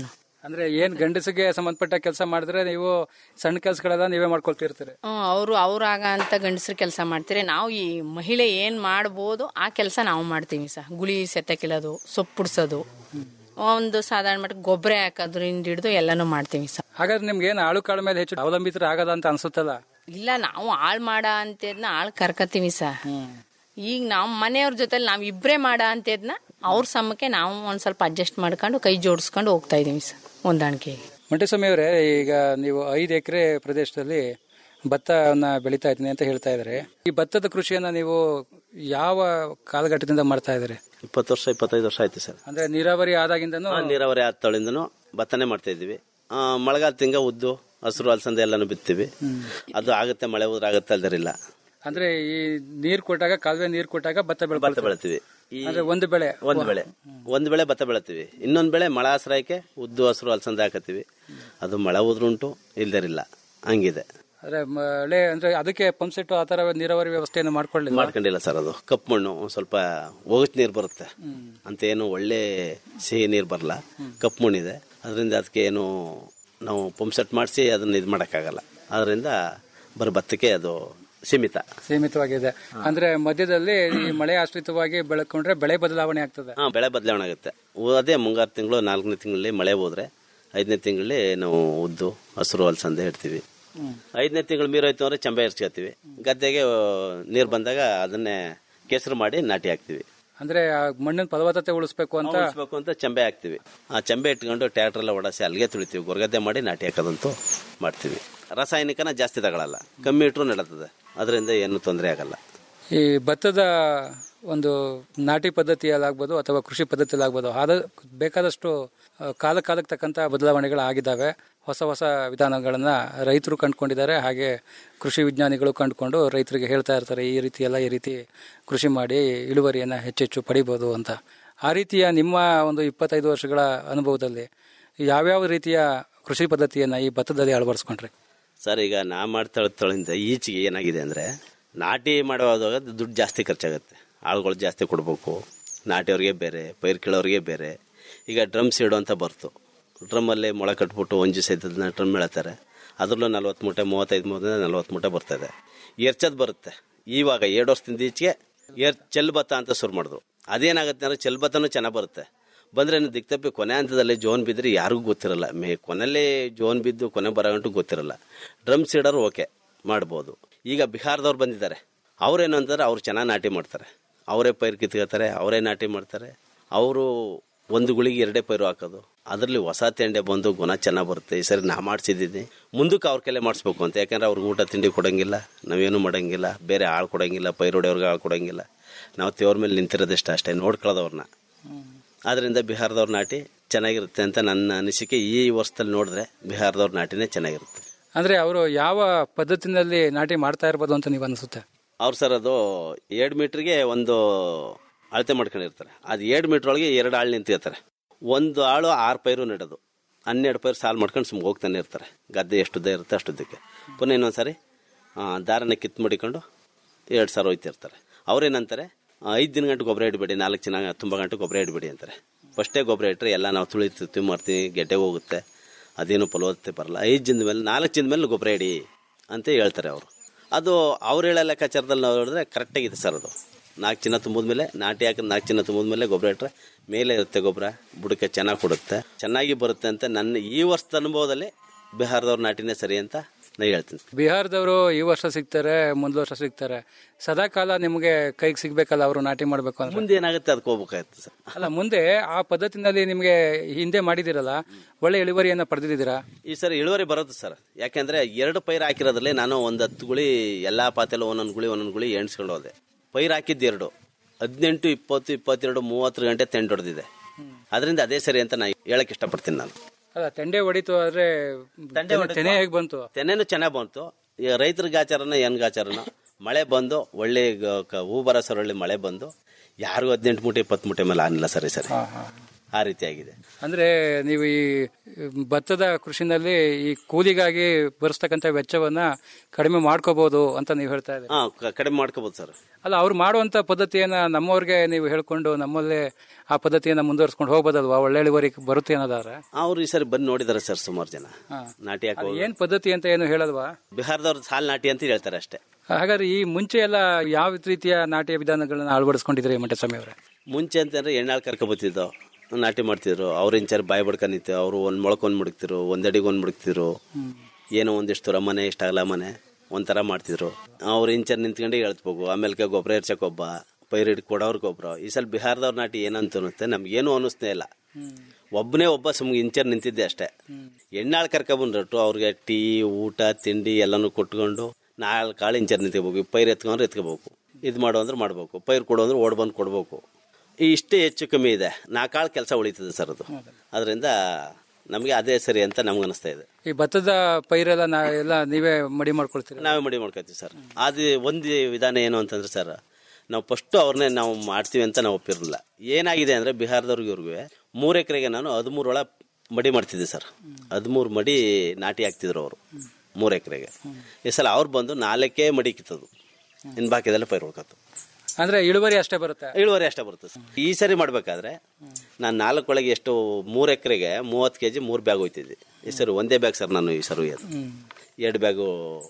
ಅಂದ್ರೆ ಏನ್ ಗಂಡಸಿಗೆ ಸಂಬಂಧಪಟ್ಟ ಕೆಲಸ ಮಾಡಿದ್ರೆ ನೀವು ಸಣ್ಣ ಕೆಲಸಗಳೆಲ್ಲ ನೀವೇ ಮಾಡ್ಕೊಳ್ತಿರ್ತೀರಿ ಅವರು ಅವ್ರಾಗ ಅಂತ ಗಂಡಸ್ರು ಕೆಲಸ ಮಾಡ್ತಾರೆ ನಾವು ಈ ಮಹಿಳೆ ಏನು ಮಾಡ್ಬೋದು ಆ ಕೆಲಸ ನಾವು ಮಾಡ್ತೀವಿ ಸರ್ ಗುಳಿ ಸೆತ್ತಕ್ಕಿಳೋದು ಸೊಪ್ಪು ಬಿಡ್ಸೋದು ಒಂದು ಸಾಧಾರಣ ಮಟ್ಟಕ್ಕೆ ಗೊಬ್ಬರ ಹಾಕೋದ್ರಿಂದ ಹಿಡಿದು ಎಲ್ಲನೂ ಮಾಡ್ತೀವಿ ಸರ್ ಹಾಗಾದ್ರೆ ನಿಮ್ಗೆ ಏನ್ ಆಳು ಕಾಳು ಮೇಲೆ ಹೆಚ್ಚು ಅವಲಂಬಿತರ ಆಗದ ಅಂತ ಅನ್ಸುತ್ತಲ್ಲ ಇಲ್ಲ ನಾವು ಹಾಳು ಮಾಡ ಅಂತದ್ನ ಹಾಳು ಕರ್ಕತ್ತೀವಿ ಸರ್ ಈಗ ನಾವು ಮನೆಯವ್ರ ಜೊತೆಲಿ ನಾವು ಇಬ್ಬರೇ ಮಾಡ ಅಂತದ್ನ ಅವ್ರ ಸಮಕ್ಕೆ ನಾವು ಒಂದ್ ಸ್ವಲ್ಪ ಅಡ್ಜಸ್ಟ್ ಮಾಡ್ಕೊಂಡು ಕೈ ಜೋಡಿಸ್ಕೊಂಡು ಹೋಗ್ತಾ ಇದೀವಿ ಸರ್ ಹೊಂದಾಣಿಕೆಗೆ ಮಂಟಸ್ವಾಮಿ ಅವರೇ ಈಗ ನೀವು ಐದು ಎಕರೆ ಪ್ರದೇಶದಲ್ಲಿ ಭತ್ತವನ್ನ ಬೆಳೀತಾ ಇದ್ದೀನಿ ಅಂತ ಹೇಳ್ತಾ ಇದ್ದಾರೆ ಈ ಭತ್ತದ ಕೃಷಿಯನ್ನ ನೀವು ಯಾವ ಕಾಲಘಟ್ಟದಿಂದ ಮಾಡ್ತಾ ಇದ್ದೀರಿ ಇಪ್ಪತ್ತು ವರ್ಷ ಇಪ್ಪತ್ತೈದು ವರ್ಷ ಆಯ್ತು ಸರ್ ಅಂದ್ರೆ ನೀರಾವರಿ ಆದಾಗಿಂದನೂ ಆ, ನೀರಾವರಿ ಆತ್ತಳಿಂದನೂ ಭತ್ತನೇ ಮಾಡ್ತಾ ಇದ್ವಿ ಆ, ಮಳೆಗಾಲ ತಿಂಗ ಉದ್ದು ಹಸಿರು ಅಲಸಂದೆ ಎಲ್ಲಾನು ಬಿತ್ತೀವಿ ಅದು ಆಗುತ್ತೆ ಮಳೆ ಹೋದ್ರೆ ಆಗುತ್ತೆ ಅಲ್ದರಿಲ್ಲ ಅಂದ್ರೆ ಈ ನೀರ್ ಕೊಟ್ಟಾಗ ಕಾಲುವೆ ನೀರ್ ಕೊಟ್ಟಾಗ ಭತ್ತ ಭತ್ತ ಬೆಳ್ಕೊಳ್ತೀವಿ ಬೆಳಿತೀವಿ ಈ ಅಂದ್ರೆ ಒಂದು ಬೆಳೆ ಒಂದು ಬೆಳೆ ಒಂದು ಬೆಳೆ ಭತ್ತ ಬೆಳಿತೀವಿ ಇನ್ನೊಂದು ಬೆಳೆ ಮಳೆ ಆಶ್ರಯಕ್ಕೆ ಉದ್ದು ಹಸಿರು ಅಲಸಂದೆ ಹಾಕತ್ತೀವಿ ಅದು ಮಳೆ ಹೋದ್ರುಂಟು ಇಲ್ದರಿಲ್ಲ ಹಂಗಿದೆ ಅಂದ್ರೆ ಮಳೆ ಅಂದ್ರೆ ಅದಕ್ಕೆ ಪಂಪ್ ಸೆಟ್ ಆ ತರ ನೀರಾವರಿ ವ್ಯವಸ್ಥೆಯನ್ನು ಮಾಡ್ಕೊಳ್ಳಿಲ್ಲ ಮಾಡ್ಕೊಂಡಿಲ್ಲ ಸರ್ ಅದು ಕಪ್ಪು ಮಣ್ಣು ಒಂದ್ ಸ್ವಲ್ಪ ಒಗಚ್ ನೀರು ಬರುತ್ತೆ ಅಂತ ಏನು ಒಳ್ಳೆ ಸಿಹಿ ನೀರು ಬರಲ್ಲ ಕಪ್ಪು ಮಣ್ಣಿದೆ ಅದರಿಂದ ಅದಕ್ಕೆ ಏನು ನಾವು ಪಂಪ್ ಸೆಟ್ ಮಾಡಿಸಿ ಅದನ್ನ ಇದು ಮಾಡೋಕ್ಕಾಗಲ್ಲ ಅದರಿಂದ ಬರೀ ಭತ್ತಕ್ಕೆ ಅದು ಸೀಮಿತ ಸೀಮಿತವಾಗಿದೆ ಅಂದ್ರೆ ಮಧ್ಯದಲ್ಲಿ ಈ ಮಳೆ ಆಶ್ರಿತವಾಗಿ ಬೆಳ್ಕೊಂಡ್ರೆ ಬೆಳೆ ಬದಲಾವಣೆ ಆಗ್ತದೆ ಹಾ ಬೆಳೆ ಬದಲಾವಣೆ ಆಗುತ್ತೆ ಉ- ಅದೇ ಮುಂಗಾರು ತಿಂಗಳು ನಾಲ್ಕನೇ ತಿಂಗಳಲ್ಲಿ ಮಳೆ ಹೋದ್ರೆ ಐದನೇ ತಿಂಗಳಲ್ಲಿ ನಾವು ಉದ್ದು ಹಸಿರು ಅಲಸಂದೆ ಇಡ್ತೀವಿ ಐದನೇ ತಿಂಗಳು ಮೀರೋಯ್ತು ಅಂದ್ರೆ ಚಂಬೆ ಇರ್ಸ್ಕೊತೀವಿ ಗದ್ದೆಗೆ ನೀರು ಬಂದಾಗ ಅದನ್ನೇ ಕೆಸರು ಮಾಡಿ ನಾಟಿ ಹಾಕ್ತಿವಿ ಅಂದ್ರೆ ಆ ಮಣ್ಣಿನ ಫಲವತ್ತತೆ ಉಳಿಸ್ಬೇಕು ಅಂತ ಉಳಿಸ್ಬೇಕು ಅಂತ ಚಂಬೆ ಹಾಕ್ತಿವಿ ಆ ಚಂಬೆ ಇಟ್ಕೊಂಡು ಟ್ರ್ಯಾಕ್ಟರ್ ಎಲ್ಲ ಓಡಿಸಿ ಅಲ್ಲಿಗೆ ತುಳಿತೀವಿ ಗೊರಗದ್ದೆ ಮಾಡಿ ನಾಟಿ ಹಾಕೋದಂತೂ ಮಾಡ್ತೀವಿ ರಾಸಾಯನಿಕನ ಜಾಸ್ತಿ ತಗೊಳಲ್ಲ ಕಮ್ಮಿ ಇಟ್ರು ನಡೀತದೆ ಅದರಿಂದ ಏನು ತೊಂದರೆ ಆಗಲ್ಲ ಈ ಭತ್ತದ ಒಂದು ನಾಟಿ ಪದ್ಧತಿಯಲ್ಲಾಗ್ಬೋದು ಅಥವಾ ಕೃಷಿ ಪದ್ಧತಿಯಲ್ಲಾಗ್ಬೋದು ಆದ ಬೇಕಾದಷ್ಟು ಆ, ಕಾಲ ಕಾಲಕ್ಕೆ ತಕ್ಕಂತ ಬದಲಾವಣೆಗಳಾಗಿದ್ದಾವೆ ಹೊಸ ಹೊಸ ವಿಧಾನಗಳನ್ನ ರೈತರು ಕಂಡುಕೊಂಡಿದ್ದಾರೆ ಹಾಗೆ ಕೃಷಿ ವಿಜ್ಞಾನಿಗಳು ಕಂಡುಕೊಂಡು ರೈತರಿಗೆ ಹೇಳ್ತಾ ಇರ್ತಾರೆ ಈ ರೀತಿ ಎಲ್ಲ ಈ ರೀತಿ ಕೃಷಿ ಮಾಡಿ ಇಳುವರಿಯನ್ನ ಹೆಚ್ಚೆಚ್ಚು ಪಡಿಬೋದು ಅಂತ ಆ ರೀತಿಯ ನಿಮ್ಮ ಒಂದು ಇಪ್ಪತ್ತೈದು ವರ್ಷಗಳ ಅನುಭವದಲ್ಲಿ ಯಾವ್ಯಾವ ರೀತಿಯ ಕೃಷಿ ಪದ್ಧತಿಯನ್ನ ಈ ಭತ್ತದಲ್ಲಿ ಅಳವಡಿಸ್ಕೊಂಡ್ರಿ ಸರ್ ಈಗ ನಾ ಮಾಡ್ತಾ ತಳಿಂದ ಈಚೆಗೆ ಏನಾಗಿದೆ ಅಂದರೆ ನಾಟಿ ಮಾಡುವಾಗ ದುಡ್ಡು ಜಾಸ್ತಿ ಖರ್ಚಾಗುತ್ತೆ ಆಳುಗಳು ಜಾಸ್ತಿ ಕೊಡಬೇಕು ನಾಟಿಯವ್ರಿಗೆ ಬೇರೆ ಪೈರು ಕೀಳೋರಿಗೆ ಬೇರೆ ಈಗ ಡ್ರಮ್ ಸೀಡು ಅಂತ ಬರ್ತು ಡ್ರಮ್ಮಲ್ಲಿ ಮೊಳ ಕಟ್ಬಿಟ್ಟು ಒಂಜು ಸಹಿತದನ್ನ ಡ್ರಮ್ ಹೇಳ್ತಾರೆ ಅದರಲ್ಲೂ ನಲ್ವತ್ತು ಮೂಟೆ ಮೂವತ್ತೈದು ಮೂಟೆ ನಲ್ವತ್ತು ಮೂಟೆ ಬರ್ತದೆ ಎರ್ಚದ್ ಬರುತ್ತೆ ಇವಾಗ ಎರಡು ವರ್ಷದಿಂದ ಈಚೆಗೆ ಎರ್ ಚೆಲ್ ಭತ್ತ ಅಂತ ಶುರು ಮಾಡಿದ್ರು ಅದೇನಾಗುತ್ತೆ ಅಂದರೆ ಚೆಲ್ ಭತ್ತನೂ ಚೆನ್ನಾಗಿ ಬರುತ್ತೆ ಬಂದ್ರೆ ದಿಕ್ತಪ್ಪಿ ಕೊನೆ ಹಂತದಲ್ಲಿ ಜೋನ್ ಬಿದ್ದರೆ ಯಾರಿಗೂ ಗೊತ್ತಿರಲ್ಲ ಮೇ ಕೊನೆಯಲ್ಲಿ ಜೋನ್ ಬಿದ್ದು ಕೊನೆ ಬರೋಗಂಟು ಗೊತ್ತಿರಲ್ಲ ಡ್ರಮ್ ಸೀಡರ್ ಓಕೆ ಮಾಡ್ಬೋದು ಈಗ ಬಿಹಾರದವ್ರು ಬಂದಿದ್ದಾರೆ ಅವ್ರೇನು ಅಂತಂದ್ರೆ ಅವ್ರು ಚೆನ್ನಾಗಿ ನಾಟಿ ಮಾಡ್ತಾರೆ ಅವರೇ ಪೈರು ಕಿತ್ಕೋತಾರೆ ಅವರೇ ನಾಟಿ ಮಾಡ್ತಾರೆ ಅವರು ಒಂದು ಗುಳಿಗೆ ಎರಡೇ ಪೈರು ಹಾಕೋದು ಅದರಲ್ಲಿ ಹೊಸ ತೆಂಡೆ ಬಂದು ಗುಣ ಚೆನ್ನಾಗಿ ಬರುತ್ತೆ ಈ ಸರಿ ನಾ ಮಾಡಿಸಿದ್ದೀನಿ ಮುಂದಕ್ಕೆ ಅವ್ರ ಕೈಲೇ ಮಾಡಿಸ್ಬೇಕು ಅಂತ ಯಾಕಂದ್ರೆ ಅವ್ರಿಗೆ ಊಟ ತಿಂಡಿ ಕೊಡಂಗಿಲ್ಲ ನಾವೇನು ಮಾಡಂಗಿಲ್ಲ ಬೇರೆ ಆಳು ಕೊಡಂಗಿಲ್ಲ ಪೈರು ಹೊಡೆಯವ್ರಿಗೆ ಆಳು ಕೊಡಂಗಿಲ್ಲ ನಾವು ತೇವ್ರ ಮೇಲೆ ನಿಂತಿರೋದಿಷ್ಟ ಅಷ್ಟೇ ನೋಡ್ಕೊಳ್ಳೋದವ್ರನ್ನ ಆದ್ರಿಂದ ಬಿಹಾರದವ್ರ ನಾಟಿ ಚೆನ್ನಾಗಿರುತ್ತೆ ಅಂತ ನನ್ನ ಅನಿಸಿಕೆ ಈ ವರ್ಷದಲ್ಲಿ ನೋಡಿದ್ರೆ ಬಿಹಾರದವ್ರ ನಾಟಿನೇ ಚೆನ್ನಾಗಿರುತ್ತೆ ಅಂದ್ರೆ ಅವರು ಯಾವ ಪದ್ಧತಿನಲ್ಲಿ ನಾಟಿ ಮಾಡ್ತಾ ಇರ್ಬೋದು ಅಂತ ನೀವು ಅನಿಸುತ್ತೆ ಅವ್ರು ಸರ್ ಅದು ಎರಡು ಮೀಟ್ರಿಗೆ ಒಂದು ಅಳತೆ ಮಾಡ್ಕೊಂಡಿರ್ತಾರೆ ಅದು ಎರಡು ಮೀಟ್ರ್ ಒಳಗೆ ಎರಡು ಆಳು ನಿಂತಿರ್ತಾರೆ ಒಂದು ಆಳು ಆರು ಪೈರು ನೆಡೋದು ಹನ್ನೆರಡು ಪೈರು ಸಾಲು ಮಾಡ್ಕೊಂಡು ಸುಮ್ಮನೆ ಹೋಗ್ತಾನೆ ಇರ್ತಾರೆ ಗದ್ದೆ ಎಷ್ಟುದ್ದ ಇರುತ್ತೆ ಅಷ್ಟುದ್ದಕ್ಕೆ ಪುನಃ ಇನ್ನೊಂದು ಸಾರಿ ಆ, ದಾರನ ಕಿತ್ತು ಮಡಿಕೊಂಡು ಎರಡು ಸಾವಿರ ಹೋಯ್ತಿರ್ತಾರೆ ಅವ್ರೇನಂತಾರೆ ಐದು ದಿನ ಗಂಟೆ ಗೊಬ್ಬರ ಇಡಬೇಡಿ ನಾಲ್ಕು ದಿನ ತುಂಬ ಗಂಟೆ ಗೊಬ್ಬರ ಇಡಬೇಡಿ ಅಂತಾರೆ ಫಸ್ಟೇ ಗೊಬ್ಬರ ಇಟ್ಟರೆ ಎಲ್ಲ ನಾವು ತುಳಿತೀವಿ ಮಾಡ್ತೀವಿ ಗೆಡ್ಡೆ ಹೋಗುತ್ತೆ ಅದೇನು ಫಲವತ್ತತೆ ಬರಲ್ಲ ಐದು ದಿನದ ಮೇಲೆ ನಾಲ್ಕು ದಿನದ ಮೇಲೆ ಗೊಬ್ಬರ ಇಡಿ ಅಂತ ಹೇಳ್ತಾರೆ ಅವರು ಅದು ಅವ್ರು ಹೇಳೋ ಲೆಕ್ಕಾಚಾರದಲ್ಲಿ ನಾವು ನೋಡಿದ್ರೆ ಕರೆಕ್ಟಾಗಿದೆ ಸರ್ ಅದು ನಾಲ್ಕು ಚಿನ್ನ ತುಂಬಿದ್ಮೇಲೆ ನಾಟಿ ಹಾಕಿದ ನಾಲ್ಕು ಚಿನ್ನ ತುಂಬಿದ್ಮೇಲೆ ಗೊಬ್ಬರ ಇಟ್ಟರೆ ಮೇಲೆ ಇರುತ್ತೆ ಗೊಬ್ಬರ ಬುಡಕ್ಕೆ ಚೆನ್ನಾಗಿ ಕೊಡುತ್ತೆ ಚೆನ್ನಾಗಿ ಬರುತ್ತೆ ಅಂತ ನನ್ನ ಈ ವರ್ಷದ ಅನುಭವದಲ್ಲಿ ಬಿಹಾರದವ್ರ ನಾಟಿನೇ ಸರಿ ಅಂತ ನಾನು ಹೇಳ್ತೀನಿ ಬಿಹಾರದವರು ಈ ವರ್ಷ ಸಿಗ್ತಾರೆ ಮುಂದ್ ವರ್ಷ ಸಿಗ್ತಾರೆ ಸದಾ ಕಾಲ ನಿಮಗೆ ಕೈಗೆ ಸಿಗ್ಬೇಕಲ್ಲ ಅವರು ನಾಟಿ ಮಾಡ್ಬೇಕು ಅಂದ್ರೆ ಮುಂದೆ ಏನಾಗುತ್ತೆ ಅದಕ್ಕೆ ಹೋಗ್ಬೇಕಾಗುತ್ತೆ ಸರ್ ಅಲ್ಲ ಮುಂದೆ ಆ ಪದ್ಧತಿನಲ್ಲಿ ನಿಮಗೆ ಹಿಂದೆ ಮಾಡಿದಿರಲ್ಲ ಒಳ್ಳೆ ಇಳುವರಿಯನ್ನ ಪಡೆದಿದ್ದೀರಾ ಈ ಸರಿ ಇಳುವರಿ ಬರುತ್ತೆ ಸರ್ ಯಾಕೆಂದ್ರೆ ಎರಡು ಪೈರ್ ಹಾಕಿರೋದ್ರಲ್ಲಿ ನಾನು ಒಂದು ಹತ್ತು ಗುಳಿ ಎಲ್ಲಾ ಪಾತೆಲ್ಲ ಒಂದೊಂದು ಗುಳಿ ಒಂದೊಂದು ಗುಳಿ ಎಣ್ಸ್ಕೊಂಡು ಹೋದೆ ಪೈರ್ ಹಾಕಿದ್ದು ಎರಡು ಹದಿನೆಂಟು ಇಪ್ಪತ್ತು ಇಪ್ಪತ್ತೆರಡು ಮೂವತ್ತು ಗಂಟೆ ತೆಂಡು ಹೊಡೆದಿದೆ ಅದರಿಂದ ಅದೇ ಸರಿ ಅಂತ ನಾನು ಹೇಳಕ್ ಇಷ್ಟಪಡ್ತೀನಿ ನಾನು ಅಲ್ಲ ತೆಂಡೆ ಹೊಡಿತು ಆದ್ರೆ ತೆನೆ ಹೇಗೆ ಬಂತು ತೆನೆನೂ ಚೆನ್ನಾಗಿ ಬಂತು ಈಗ ರೈತರ ಗಾಚಾರನ ಏನ್ ಗಾಚಾರನ ಮಳೆ ಬಂದು ಒಳ್ಳೆ ಗ- ಕ- ಹೂ ಬರೋ ಸರ್ ಒಳ್ಳೆ ಮಳೆ ಬಂದು ಯಾರಿಗೂ ಹದಿನೆಂಟು ಮೂಟೆ ಇಪ್ಪತ್ತು ಮೂಟೆ ಮೇಲೆ ಆಗಿಲ್ಲ ಸರಿ ಸರಿ ಆ ರೀತಿಯಾಗಿದೆ ಅಂದ್ರೆ ನೀವು ಈ ಭತ್ತದ ಕೃಷಿನಲ್ಲಿ ಈ ಕೂಲಿಗಾಗಿ ಬರೆಸ್ತಕ್ಕಂಥ ವೆಚ್ಚವನ್ನ ಕಡಿಮೆ ಮಾಡ್ಕೋಬಹುದು ಅಂತ ನೀವು ಹೇಳ್ತಾ ಇದ್ದೀರಿ ಹಾ ಕ- ಕಡಿಮೆ ಮಾಡ್ಕೋಬಹುದು ಸರ್ ಅಲ್ಲ ಅವ್ರು ಮಾಡುವಂತ ಪದ್ಧತಿಯನ್ನ ನಮ್ಮವ್ರಿಗೆ ನೀವು ಹೇಳ್ಕೊಂಡು ನಮ್ಮಲ್ಲೇ ಆ ಪದ್ಧತಿಯನ್ನ ಮುಂದುವರ್ಸ್ಕೊಂಡು ಹೋಗ್ಬೋದಲ್ವಾ ಒಳ್ಳೆ ಇಳುವರಿ ಬರುತ್ತೆ ಅನ್ನೋದಾದ್ರೆ ಅವ್ರು ಈ ಸರಿ ಬಂದು ನೋಡಿದಾರೆ ಸರ್ ಸುಮಾರು ಜನ ನಾಟಿ ಹಾಕೋ ಅದು ಏನ್ ಪದ್ಧತಿ ಅಂತ ಏನು ಹೇಳಲ್ವಾ ಬಿಹಾರದವ್ರು ಸಾಲ್ ನಾಟಿ ಅಂತ ಹೇಳ್ತಾರೆ ಅಷ್ಟೇ ಹಾಗಾದ್ರೆ ಈ ಮುಂಚೆ ಎಲ್ಲ ಯಾವ ರೀತಿಯ ನಾಟ್ಯ ವಿಧಾನಗಳನ್ನ ಅಳವಡಿಸ್ಕೊಂಡಿದ್ರಿ ಮಂಟಸ್ವಾಮಿ ಅವರೇ ಮುಂಚೆ ಅಂತಂದ್ರೆ ಎಣ್ಣಾಳ್ ಕರ್ಕೊಬತ್ತಿದ್ದೋ ನಾಟಿ ಮಾಡ್ತಿದ್ರು ಅವ್ರ ಇಂಚಾರ್ ಬಾಯಿ ಬಡ್ಕ ನಿಂತು ಅವರು ಒಂದ್ ಮೊಳಕೊಂಡ್ ಮುಡುಕ್ತಿರು ಒಂದಡಿಗೆ ಒಂದ್ ಮುಡುಕ್ತಿರು ಏನೋ ಒಂದಿಷ್ಟು ದೂರ ಮನೆ ಇಷ್ಟಾಗಲ್ಲ ಮನೆ ಒಂಥರ ಮಾಡ್ತಿದ್ರು ಅವ್ರ ಇಂಚರ್ ನಿಂತ್ಕೊಂಡು ಹೇಳ್ಬೇಕು ಆಮೇಲೆ ಗೊಬ್ಬರ ಎರ್ಚಕ್ ಒಬ್ಬ ಪೈರ್ ಹಿಡ್ ಕೊಡೋರ್ ಗೊಬ್ಬರ ಈ ಸಲ ಬಿಹಾರದವ್ರ ನಾಟಿ ಏನಂತ ಅನ್ನುತ್ತೆ ನಮ್ಗೇನು ಅನ್ನಿಸ್ತಾ ಇಲ್ಲ ಒಬ್ಬನೇ ಒಬ್ಬ ಸುಮ್ಗೆ ಇಂಚರ್ ನಿಂತಿದ್ದೆ ಅಷ್ಟೇ ಎಣ್ಣಾಳ್ ಕರ್ಕೊಬಂದ್ರಟ್ಟು ಅವ್ರಿಗೆ ಟೀ ಊಟ ತಿಂಡಿ ಎಲ್ಲಾನು ಕೊಟ್ಕೊಂಡು ನಾಲ್ಕು ಕಾಳು ಇಂಚರ್ ನಿಂತ್ಕೋಬೇಕು ಪೈರ್ ಎತ್ಕೊಂಡ್ರೆ ಎತ್ಕೋಬೇಕು ಇದು ಮಾಡೋ ಅಂದ್ರೆ ಮಾಡ್ಬೇಕು ಪೈರ್ ಕೊಡೋ ಅಂದ್ರೆ ಓಡ್ ಬಂದು ಕೊಡ್ಬೇಕು ಈ ಇಷ್ಟೇ ಹೆಚ್ಚು ಕಮ್ಮಿ ಇದೆ ನಾಲ್ಕಾಳು ಕೆಲಸ ಉಳಿತದೆ ಸರ್ ಅದು ಅದರಿಂದ ನಮಗೆ ಅದೇ ಸರಿ ಅಂತ ನಮ್ಗೆ ಅನಿಸ್ತಾ ಇದೆ ಈ ಭತ್ತದ ಪೈರೆಲ್ಲ ನಾ ಎಲ್ಲ ನೀವೇ ಮಡಿ ಮಾಡ್ಕೊಳ್ತೀರಿ ನಾವೇ ಮಡಿ ಮಾಡ್ಕೊತೀವಿ ಸರ್ ಅದು ಒಂದು ವಿಧಾನ ಏನು ಅಂತಂದ್ರೆ ಸರ್ ನಾವು ಫಸ್ಟ್ ಅವ್ರನ್ನೇ ನಾವು ಮಾಡ್ತೀವಿ ಅಂತ ನಾವು ಒಪ್ಪಿರಲಿಲ್ಲ ಏನಾಗಿದೆ ಅಂದರೆ ಬಿಹಾರದವ್ರಿಗೆ ಇವ್ರಿಗೆ ಮೂರು ಎಕರೆಗೆ ನಾನು ಹದಿಮೂರು ಒಳ ಮಡಿ ಮಾಡ್ತಿದ್ದೆ ಸರ್ ಹದಿಮೂರು ಮಡಿ ನಾಟಿ ಹಾಕ್ತಿದ್ರು ಅವರು ಮೂರು ಎಕರೆಗೆ ಈ ಸಲ ಅವ್ರು ಬಂದು ನಾಲ್ಕೇ ಮಡಿ ಕಿತ್ತದು ಇನ್ನು ಬಾಕಿದೆಲ್ಲ ಪೈರು ಉಳ್ಕತ್ತು ಅಂದ್ರೆ ಇಳುವರಿ ಅಷ್ಟೇ ಬರುತ್ತೆ ಇಳುವರಿ ಅಷ್ಟೇ ಬರುತ್ತೆ ಸರ್ ಈ ಸರಿ ಮಾಡ್ಬೇಕಾದ್ರೆ ನಾನು ನಾಲ್ಕು ಒಳಗೆ ಎಷ್ಟು ಮೂರು ಎಕರೆಗೆ ಮೂವತ್ತು ಕೆ ಜಿ ಮೂರು ಬ್ಯಾಗ್ ಹೋಯ್ತಿದ್ದೆ ಈ ಸರಿ ಒಂದೇ ಬ್ಯಾಗ್ ಸರ್ ನಾನು ಈ ಸರಿ ಒಯ್ಯೋದು ಎರಡು ಬ್ಯಾಗು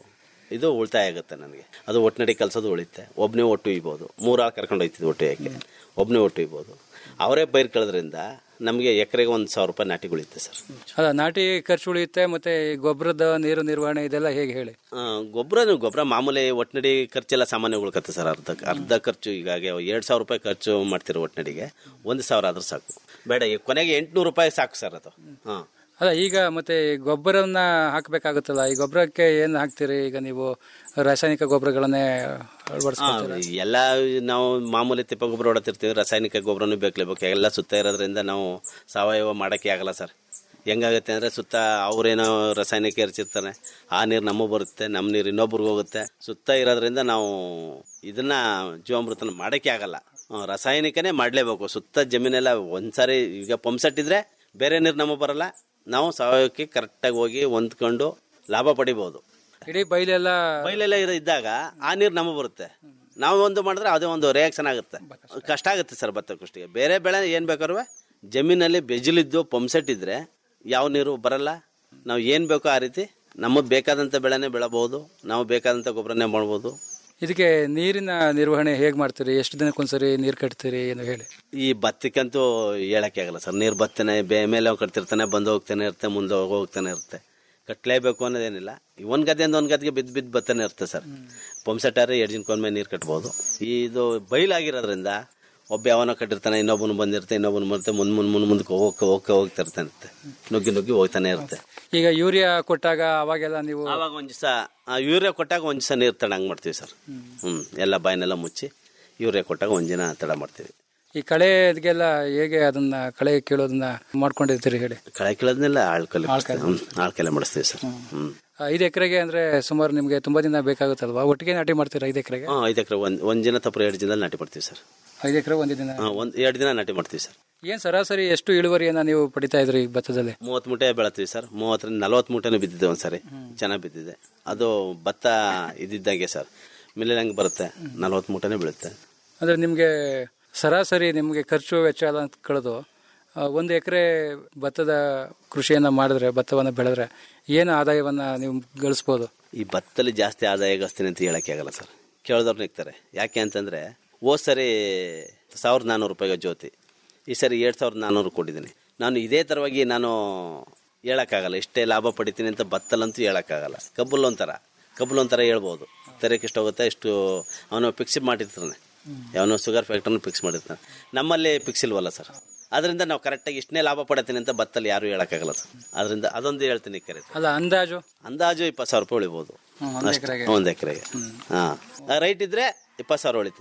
ಇದು ಉಳಿತಾಯ ಆಗುತ್ತೆ ನನಗೆ ಅದು ಒಟ್ಟಿನಡಿ ಕಲ್ಸೋದು ಉಳಿತೆ ಒಬ್ಬನೇ ಒಟ್ಟು ಒಯ್ಬೋದು ಮೂರು ಆಳು ಕರ್ಕೊಂಡು ಹೋಯ್ತಿದ್ದೆ ಒಟ್ಟು ಯಾಕೆ ಒಬ್ಬನೇ ಒಟ್ಟು ಒಯ್ಬೋದು ಅವರೇ ಪೈರು ಕಳೆದ್ರಿಂದ ನಮಗೆ ಎಕರೆಗೆ ಒಂದು ಸಾವಿರ ರೂಪಾಯಿ ನಾಟಿ ಉಳಿತೆ ಸರ್ ಅಲ್ಲ ನಾಟಿ ಖರ್ಚು ಉಳಿಯುತ್ತೆ ಮತ್ತೆ ಈ ಗೊಬ್ಬರದ ನೀರು ನಿರ್ವಹಣೆ ಇದೆಲ್ಲ ಹೇಗೆ ಹೇಳಿ ಗೊಬ್ಬರ ಗೊಬ್ಬರ ಮಾಮೂಲಿ ಒಟ್ಟಿನಡಿ ಖರ್ಚೆಲ್ಲ ಸಾಮಾನ್ಯ ಉಳ್ಕತ್ತೆ ಸರ್ ಅರ್ಧ ಅರ್ಧ ಖರ್ಚು ಈಗಾಗೆ ಎರಡು ಸಾವಿರ ರೂಪಾಯಿ ಖರ್ಚು ಮಾಡ್ತಿರೋ ಒಟ್ಟಿನಡಿಗೆ ಒಂದು ಸಾವಿರ ಆದ್ರೂ ಸಾಕು ಬೇಡ ಈ ಕೊನೆಗೆ ಎಂಟುನೂರು ರೂಪಾಯಿ ಸಾಕು ಸರ್ ಅದು ಹಾಂ ಅಲ್ಲ ಈಗ ಮತ್ತೆ ಈ ಗೊಬ್ಬರವನ್ನ ಹಾಕ್ಬೇಕಾಗುತ್ತಲ್ಲ ಈ ಗೊಬ್ಬರಕ್ಕೆ ಏನ್ ಹಾಕ್ತೀರಿ ಈಗ ನೀವು ರಾಸಾಯನಿಕ ಗೊಬ್ಬರಗಳನ್ನೇ ಅಳವಡಿಸ್ಕೊತೀರಾ ಎಲ್ಲ ನಾವು ಮಾಮೂಲಿ ತಿಪ್ಪ ಗೊಬ್ಬರ ಹೊಡತಿರ್ತೀವಿ ರಾಸಾಯನಿಕ ಗೊಬ್ಬರನೂ ಬೇಕಲೇಬೇಕು ಎಲ್ಲ ಸುತ್ತ ಇರೋದ್ರಿಂದ ನಾವು ಸಾವಯವ ಮಾಡೋಕ್ಕೆ ಆಗಲ್ಲ ಸರ್ ಹೆಂಗಾಗುತ್ತೆ ಅಂದರೆ ಸುತ್ತ ಅವ್ರೇನೋ ರಾಸಾಯನಿಕ ಎರಚಿರ್ತಾರೆ ಆ ನೀರು ನಮಗೆ ಬರುತ್ತೆ ನಮ್ಮ ನೀರು ಇನ್ನೊಬ್ರಿಗೆ ಹೋಗುತ್ತೆ ಸುತ್ತ ಇರೋದ್ರಿಂದ ನಾವು ಇದನ್ನ ಜೀವಾಮೃತನ ಮಾಡೋಕ್ಕೆ ಆಗಲ್ಲ ಹ್ಮ್, ರಾಸಾಯನಿಕನೇ ಮಾಡಲೇಬೇಕು ಸುತ್ತ ಜಮೀನೆಲ್ಲ ಒಂದ್ಸಾರಿ ಈಗ ಪಂಪ್ ಸೆಟ್ ಇದ್ರೆ ಬೇರೆ ನೀರು ನಮಗೆ ಬರಲ್ಲ ನಾವು ಸಾವಯವಕ್ಕೆ ಕರೆಕ್ಟಾಗಿ ಹೋಗಿ ಹೊಂದ್ಕೊಂಡು ಲಾಭ ಪಡಿಬೋದು ಇಡೀ ಬೈಲೆಲ್ಲ ಬೈಲೆಲ್ಲ ಇರ- ಇದ್ದಾಗ ಆ ನೀರು ನಮಗೆ ಬರುತ್ತೆ ನಾವು ಒಂದು ಮಾಡಿದ್ರೆ ಅದೇ ಒಂದು ರಿಯಾಕ್ಷನ್ ಆಗುತ್ತೆ ಕಷ್ಟ ಆಗುತ್ತೆ ಸರ್ ಭತ್ತ ಕೃಷಿಗೆ ಬೇರೆ ಬೆಳೆ ಏನು ಬೇಕಾದ್ರೂ ಜಮೀನಲ್ಲಿ ಬೆಜಲಿದ್ದು ಪಂಪ್ಸೆಟ್ ಇದ್ರೆ ಯಾವ ನೀರು ಬರಲ್ಲ ನಾವು ಏನು ಬೇಕೋ ಆ ರೀತಿ ನಮಗೆ ಬೇಕಾದಂಥ ಬೆಳೆನೇ ಬೆಳಬಹುದು ನಾವು ಬೇಕಾದಂಥ ಗೊಬ್ಬರನೇ ಮಾಡ್ಬೋದು ಇದಕ್ಕೆ ನೀರಿನ ನಿರ್ವಹಣೆ ಹೇಗ್ ಮಾಡ್ತೀರಿ ಎಷ್ಟು ದಿನಕ್ಕೊಂದ್ಸರಿ ನೀರ್ ಕಟ್ತೀರಿ ಏನು ಹೇಳಿ ಈ ಭತ್ತಕ್ಕಂತೂ ಹೇಳಕ್ಕೆ ಆಗಲ್ಲ ಸರ್ ನೀರು ಬತ್ತನೆ ಬೇ ಮೇಲೆ ಕಟ್ತಿರ್ತಾನೆ ಬಂದು ಹೋಗ್ತಾನೆ ಇರುತ್ತೆ ಮುಂದೆ ಹೋಗ್ತಾನೆ ಇರುತ್ತೆ ಕಟ್ಟಲೇಬೇಕು ಅನ್ನೋದೇನಿಲ್ಲ ಒಂದು ಗದ್ದೆಯಿಂದ ಒಂದು ಗದ್ದೆಗೆ ಬಿದ್ದು ಬಿದ್ದು ಬತ್ತಾನೆ ಇರುತ್ತೆ ಸರ್ ಪಂಪ್ಸೆಟ್ಟಾರೆ ಎರಡು ದಿನಕ್ಕೊಮ್ಮೆ ನೀರು ಕಟ್ಬೋದು ಇದು ಬಯಲಾಗಿರೋದ್ರಿಂದ ಒಬ್ಬ ಯಾವನೋ ಕಟ್ಟಿರ್ತಾನೆ ಇನ್ನೊಬ್ಬನು ಬಂದಿರುತ್ತೆ ಇನ್ನೊಬ್ಬನು ಬರುತ್ತೆ ಮುಂದ್ ಮುಂದ್ ಮುಂದ್ ಮುಂದಕ್ಕೆ ಹೋಗಕ್ಕೆ ಹೋಗಕ್ಕೆ ಹೋಗ್ತಾ ಇರ್ತಾನೆ ಇರುತ್ತೆ. ನುಗ್ಗಿ ನುಗ್ಗಿ ಹೋಗ್ತಾನೆ ಇರುತ್ತೆ ಈಗ ಯೂರಿಯಾ ಕೊಟ್ಟಾಗ ಅವಾಗೆಲ್ಲ ನೀವು ಆವಾಗ ಒಂದು ದಿವಸ ಯೂರಿಯಾ ಕೊಟ್ಟಾಗ ಒಂದು ದಿವಸ ನೀರು ತಡಂಗ್ ಮಾಡ್ತೀವಿ ಸರ್ ಹ್ಞೂ ಎಲ್ಲ ಬಾಯಿನೆಲ್ಲ ಮುಚ್ಚಿ ಯೂರಿಯಾ ಕೊಟ್ಟಾಗ ಒಂದು ದಿನ ತಡ ಮಾಡ್ತೀವಿ ಈ ಕಳೆಗೆಲ್ಲ ಹೇಗೆ ಅದನ್ನ ಕಳೆ ಕೀಳೋದನ್ನ ಮಾಡ್ಕೊಂಡಿರ್ತೀರಿ ಹೇಳಿ ಕಳೆ ಕೀಳೋದ್ನೆಲ್ಲ ಆಳ್ಕಲೆ ಆಳ್ಕಲೆ ಮಾಡಿಸ್ತೀವಿ ಸರ್ ಹ್ಞೂ ಐದು ಎಕರೆಗೆ ಅಂದ್ರೆ ಸುಮಾರು ನಿಮ್ಗೆ ತುಂಬಾ ದಿನ ಬೇಕಾಗುತ್ತಲ್ವಾ ಒಟ್ಟಿಗೆ ನಾಟಿ ಮಾಡ್ತೀರಾ ಐದು ಎಕರೆಗೆ ಹಾಂ ಐದು ಎಕರೆ ಒಂದು ಒಂದು ದಿನ ತಪ್ಪು ಎರಡು ದಿನದಲ್ಲಿ ನಾಟಿ ಮಾಡ್ತೀವಿ ಸರ್ ಐದು ಎಕರೆ ಒಂದೇ ದಿನ ಹಾಂ ಒಂದು ಎರಡು ದಿನ ನಾಟಿ ಮಾಡ್ತೀವಿ ಸರ್ ಏನ್ ಸರಾಸರಿ ಎಷ್ಟು ಇಳುವರಿಯನ್ನ ನೀವು ಪಡಿತಾ ಇದ್ರಿ ಈ ಭತ್ತದಲ್ಲಿ ಮೂವತ್ತು ಮೂಟೆ ಬೆಳತೀವಿ ಸರ್ ಮೂವತ್ತರಿಂದ ನಲ್ವತ್ತು ಮೂಟೆನೂ ಬಿದ್ದಿದೆ ಒಂದ್ಸರಿ ಚೆನ್ನಾಗಿ ಬಿದ್ದಿದೆ ಅದು ಭತ್ತ ಇದ್ದಿದ್ದಂಗೆ ಸರ್ ಮಿಲ್ಲಲ್ಲಿ ಹಂಗೆ ಬರುತ್ತೆ ನಲ್ವತ್ತು ಮೂಟೆನೇ ಬೀಳುತ್ತೆ ಅಂದ್ರೆ ನಿಮ್ಗೆ ಸರಾಸರಿ ನಿಮ್ಗೆ ಖರ್ಚು ವೆಚ್ಚ ಎಲ್ಲ ಕಳೆದು ಆ, ಒಂದು ಎಕರೆ ಭತ್ತದ ಕೃಷಿಯನ್ನ ಮಾಡಿದ್ರೆ ಭತ್ತವನ್ನ ಬೆಳೆದ್ರೆ ಏನು ಆದಾಯವನ್ನ ನೀವು ಗಳಿಸ್ಬೋದು ಈ ಭತ್ತದಲ್ಲಿ ಜಾಸ್ತಿ ಆದಾಯ ಗಳಿಸ್ತೀನಿ ಅಂತ ಹೇಳಕ್ಕೆ ಆಗಲ್ಲ ಸರ್ ಕೇಳಿದವ್ರು ನಿಗ್ತಾರೆ ಯಾಕೆ ಅಂತಂದ್ರೆ ಹೋದ್ ಸರಿ ಸಾವಿರದ ನಾನ್ನೂರು ರೂಪಾಯಿಗೆ ಜ್ಯೋತಿ ಈ ಸರಿ ಎರಡು ಸಾವಿರದ ನಾನ್ನೂರು ಕೊಟ್ಟಿದ್ದೀನಿ ನಾನು ಇದೇ ಥರವಾಗಿ ನಾನು ಹೇಳೋಕ್ಕಾಗಲ್ಲ ಇಷ್ಟೇ ಲಾಭ ಪಡಿತೀನಿ ಅಂತ ಭತ್ತಲ್ಲಂತೂ ಹೇಳೋಕ್ಕಾಗಲ್ಲ ಕಬ್ಬಲ್ ಒಂಥರ ಕಬ್ಬಲ್ ಒಂಥರ ಹೇಳ್ಬೋದು ತೆರಕ್ಕೆ ಇಷ್ಟು ಹೋಗುತ್ತೆ ಇಷ್ಟು ಅವನು ಫಿಕ್ಸ್ ಮಾಡಿರ್ತಾನೆ ಅವನು ಶುಗರ್ ಫ್ಯಾಕ್ಟ್ರನ್ನು ಫಿಕ್ಸ್ ಮಾಡಿರ್ತಾನೆ ನಮ್ಮಲ್ಲಿ ಫಿಕ್ಸ್ ಇಲ್ವಲ್ಲ ಸರ್ ಅದರಿಂದ ನಾವು ಕರೆಕ್ಟಾಗಿ ಇಷ್ಟನೇ ಲಾಭ ಪಡ್ತೀನಿ ಅಂತ ಭತ್ತಲ್ಲಿ ಯಾರು ಹೇಳೋಕ್ಕಾಗಲ್ಲ ಸರ್ ಅದರಿಂದ ಅದೊಂದು ಹೇಳ್ತೀನಿ ಕರೆ ಅಲ್ಲ ಅಂದಾಜು ಅಂದಾಜು ಇಪ್ಪತ್ತು ಸಾವಿರ ರೂಪಾಯಿ ಉಳಿಬೋದು ಹ್ಮ್, ಒಂದ್ ಅಷ್ಟೇ. ಎಕರೆಗೆ. ಒಂದ್ ಎಕರೆಗೆ ಹಾ ರೈಟ್ ಇದ್ರೆ ಇಪ್ಪತ್ತು ಸಾವಿರ ಉಳಿತದೆ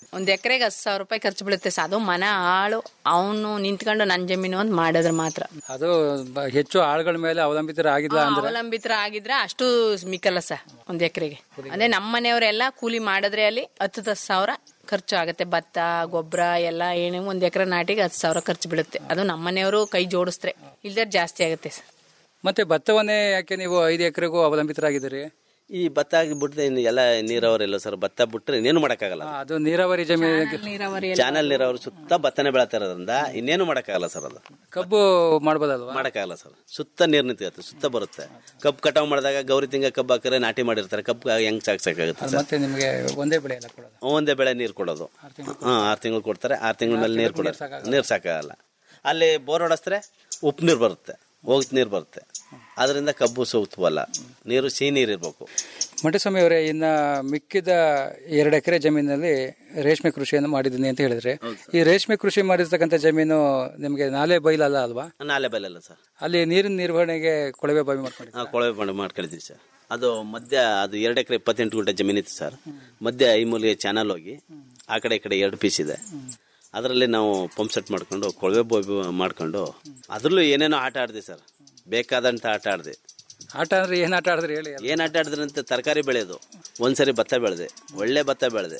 ಒಂದ್ ಎಕರೆಗೆ ಹತ್ತು ಸಾವಿರ ರೂಪಾಯಿ ಖರ್ಚು ಬೀಳುತ್ತೆ ಸರ್ ಅದು ಮನ ಆಳು ಅವನು ನಿಂತ್ಕೊಂಡು ನನ್ನ ಜಮೀನು ಅಂತ ಮಾಡಿದ್ರೆ ಮಾತ್ರ ಅದು ಬ- ಹೆಚ್ಚು ಆಳುಗಳ ಮೇಲೆ ಅವಲಂಬಿತರಾಗಿಲ್ಲ ಅಂದ್ರೆ ಅವಲಂಬಿತರ ಆಗಿದ್ರೆ ಅಷ್ಟು ಮಿಕ್ಕಲ್ಲ ಸರ್ ಒಂದ್ ಎಕರೆಗೆ ಅದೇ ನಮ್ಮ ಮನೆಯವರೆಲ್ಲ ಕೂಲಿ ಮಾಡಿದ್ರೆ ಅಲ್ಲಿ ಹತ್ತು ಹತ್ತು ಸಾವಿರ ಖರ್ಚು ಆಗುತ್ತೆ ಭತ್ತ ಗೊಬ್ಬರ ಎಲ್ಲ ಏನು ಒಂದ್ ಎಕರೆ ನಾಟಿಗೆ ಹತ್ತು ಸಾವಿರ ಖರ್ಚು ಬೀಳುತ್ತೆ ಅದು ನಮ್ಮ ಮನೆಯವರು ಕೈ ಜೋಡಿಸ್ತಾರೆ ಇಲ್ದೇ ಜಾಸ್ತಿ ಆಗುತ್ತೆ ಸರ್ ಮತ್ತೆ ಭತ್ತವನ್ನೇ ಯಾಕೆ ನೀವು ಐದು ಎಕರೆಗೂ ಅವಲಂಬಿತರಾಗಿದ್ದೀರಿ ಈ ಭತ್ತ ಬಿಟ್ಟರೆ ಇನ್ನು ಎಲ್ಲ ನೀರಾವರಿ ಇಲ್ಲ ಸರ್ ಭತ್ತ ಬಿಟ್ಟರೆ ಇನ್ನೇನು ಮಾಡೋಕ್ಕಾಗಲ್ಲ ಅದು ನೀರಾವರಿ ಜಮೀನು ಚಾನಲ್ ನೀರಾವರಿ ಸುತ್ತ ಭತ್ತನೇ ಬೆಳತಾ ಇರೋದ್ರಿಂದ ಇನ್ನೇನು ಮಾಡೋಕ್ಕಾಗಲ್ಲ ಸರ್ ಅದು ಕಬ್ಬು ಮಾಡ್ಬೋದಲ್ವಾ ಮಾಡೋಕ್ಕಾಗಲ್ಲ ಸರ್ ಸುತ್ತ ನೀರು ನಿಂತಿರುತ್ತೆ ಸುತ್ತ ಬರುತ್ತೆ ಕಬ್ಬು ಕಟಾವು ಮಾಡಿದಾಗ ಗೌರಿ ತಿಂಗ ಕಬ್ಬು ಹಾಕಿದ್ರೆ ನಾಟಿ ಮಾಡಿರ್ತಾರೆ ಕಬ್ಬು ಹೆಂಗ್ ಸಾಕ್ಸಾಗುತ್ತೆ ಅದು ಸರ್ ಮತ್ತೆ ನಿಮಗೆ ಒಂದೇ ಬೆಳೆ ಎಲ್ಲ ಕೊಡೋದು ಒಂದೇ ಬೆಳೆ ನೀರು ಕೊಡೋದು ಹಾಂ ಆರು ತಿಂಗಳು ಕೊಡ್ತಾರೆ ಆರು ತಿಂಗಳ ಮೇಲೆ ನೀರು ಕೊಡೋದು ನೀರು ಸಾಕಾಗಲ್ಲ ಅಲ್ಲಿ ಬೋರ್ ಹೊಡೆಸಿದ್ರೆ ಉಪ್ಪು ನೀರು ಬರುತ್ತೆ ಹೋಗಿದ ನೀರು ಬರುತ್ತೆ ಅದರಿಂದ ಕಬ್ಬು ಸೂಕ್ತವಲ್ಲ ನೀರು ಸಿಹಿ ನೀರು ಇರಬೇಕು ಮಂಟಸ್ವಾಮಿ ಅವರೇ ಇನ್ನ ಮಿಕ್ಕಿದ ಎರಡು ಎಕರೆ ಜಮೀನಲ್ಲಿ ರೇಷ್ಮೆ ಕೃಷಿಯನ್ನು ಮಾಡಿದ್ದೀನಿ ಅಂತ ಹೇಳಿದ್ರೆ ಈ ರೇಷ್ಮೆ ಕೃಷಿ ಮಾಡಿರ್ತಕ್ಕಂಥ ಜಮೀನು ನಿಮಗೆ ನಾಲೆ ಬೈಲಲ್ಲ ಅಲ್ವಾ ನಾಲೆ ಬೆಲೆ ಸರ್ ಅಲ್ಲಿ ನೀರಿನ ನಿರ್ವಹಣೆಗೆ ಕೊಳವೆ ಬಾವಿ ಮಾಡ್ಕೊಂಡು ಹಾಂ ಕೊಳವೆ ಮಾಡಿ ಮಾಡ್ಕೊಂಡಿದ್ದೀವಿ ಸರ್ ಅದು ಮಧ್ಯ ಅದು ಎರಡು ಎಕರೆ ಇಪ್ಪತ್ತೆಂಟು ಗುಂಟೆ ಜಮೀನಿತ್ತು ಸರ್ ಮಧ್ಯ ಐಮೂಲಿಗೆ ಚಾನಲ್ ಹೋಗಿ ಆ ಕಡೆ ಈ ಕಡೆ ಎರಡು ಪೀಸ್ ಇದೆ ಅದರಲ್ಲಿ ನಾವು ಪಂಪ್ ಸೆಟ್ ಮಾಡ್ಕೊಂಡು ಕೊಳವೆ ಬೋಬಿ ಮಾಡ್ಕೊಂಡು ಅದರಲ್ಲೂ ಏನೇನೋ ಆಟ ಆಡಿದೆ ಸರ್ ಬೇಕಾದಂಥ ಆಟ ಆಡಿದೆ ಆಟ ಅಂದ್ರೆ ಏನ್ ಆಟ ಆಡಿದ್ರಿ ಹೇಳಿ ಏನು ಆಟ ಆಡಿದ್ರೆ ಅಂತ ತರಕಾರಿ ಬೆಳೆಯೋದು ಒಂದ್ಸರಿ ಭತ್ತ ಬೆಳೆದೆ ಒಳ್ಳೆ ಭತ್ತ ಬೆಳೆದೆ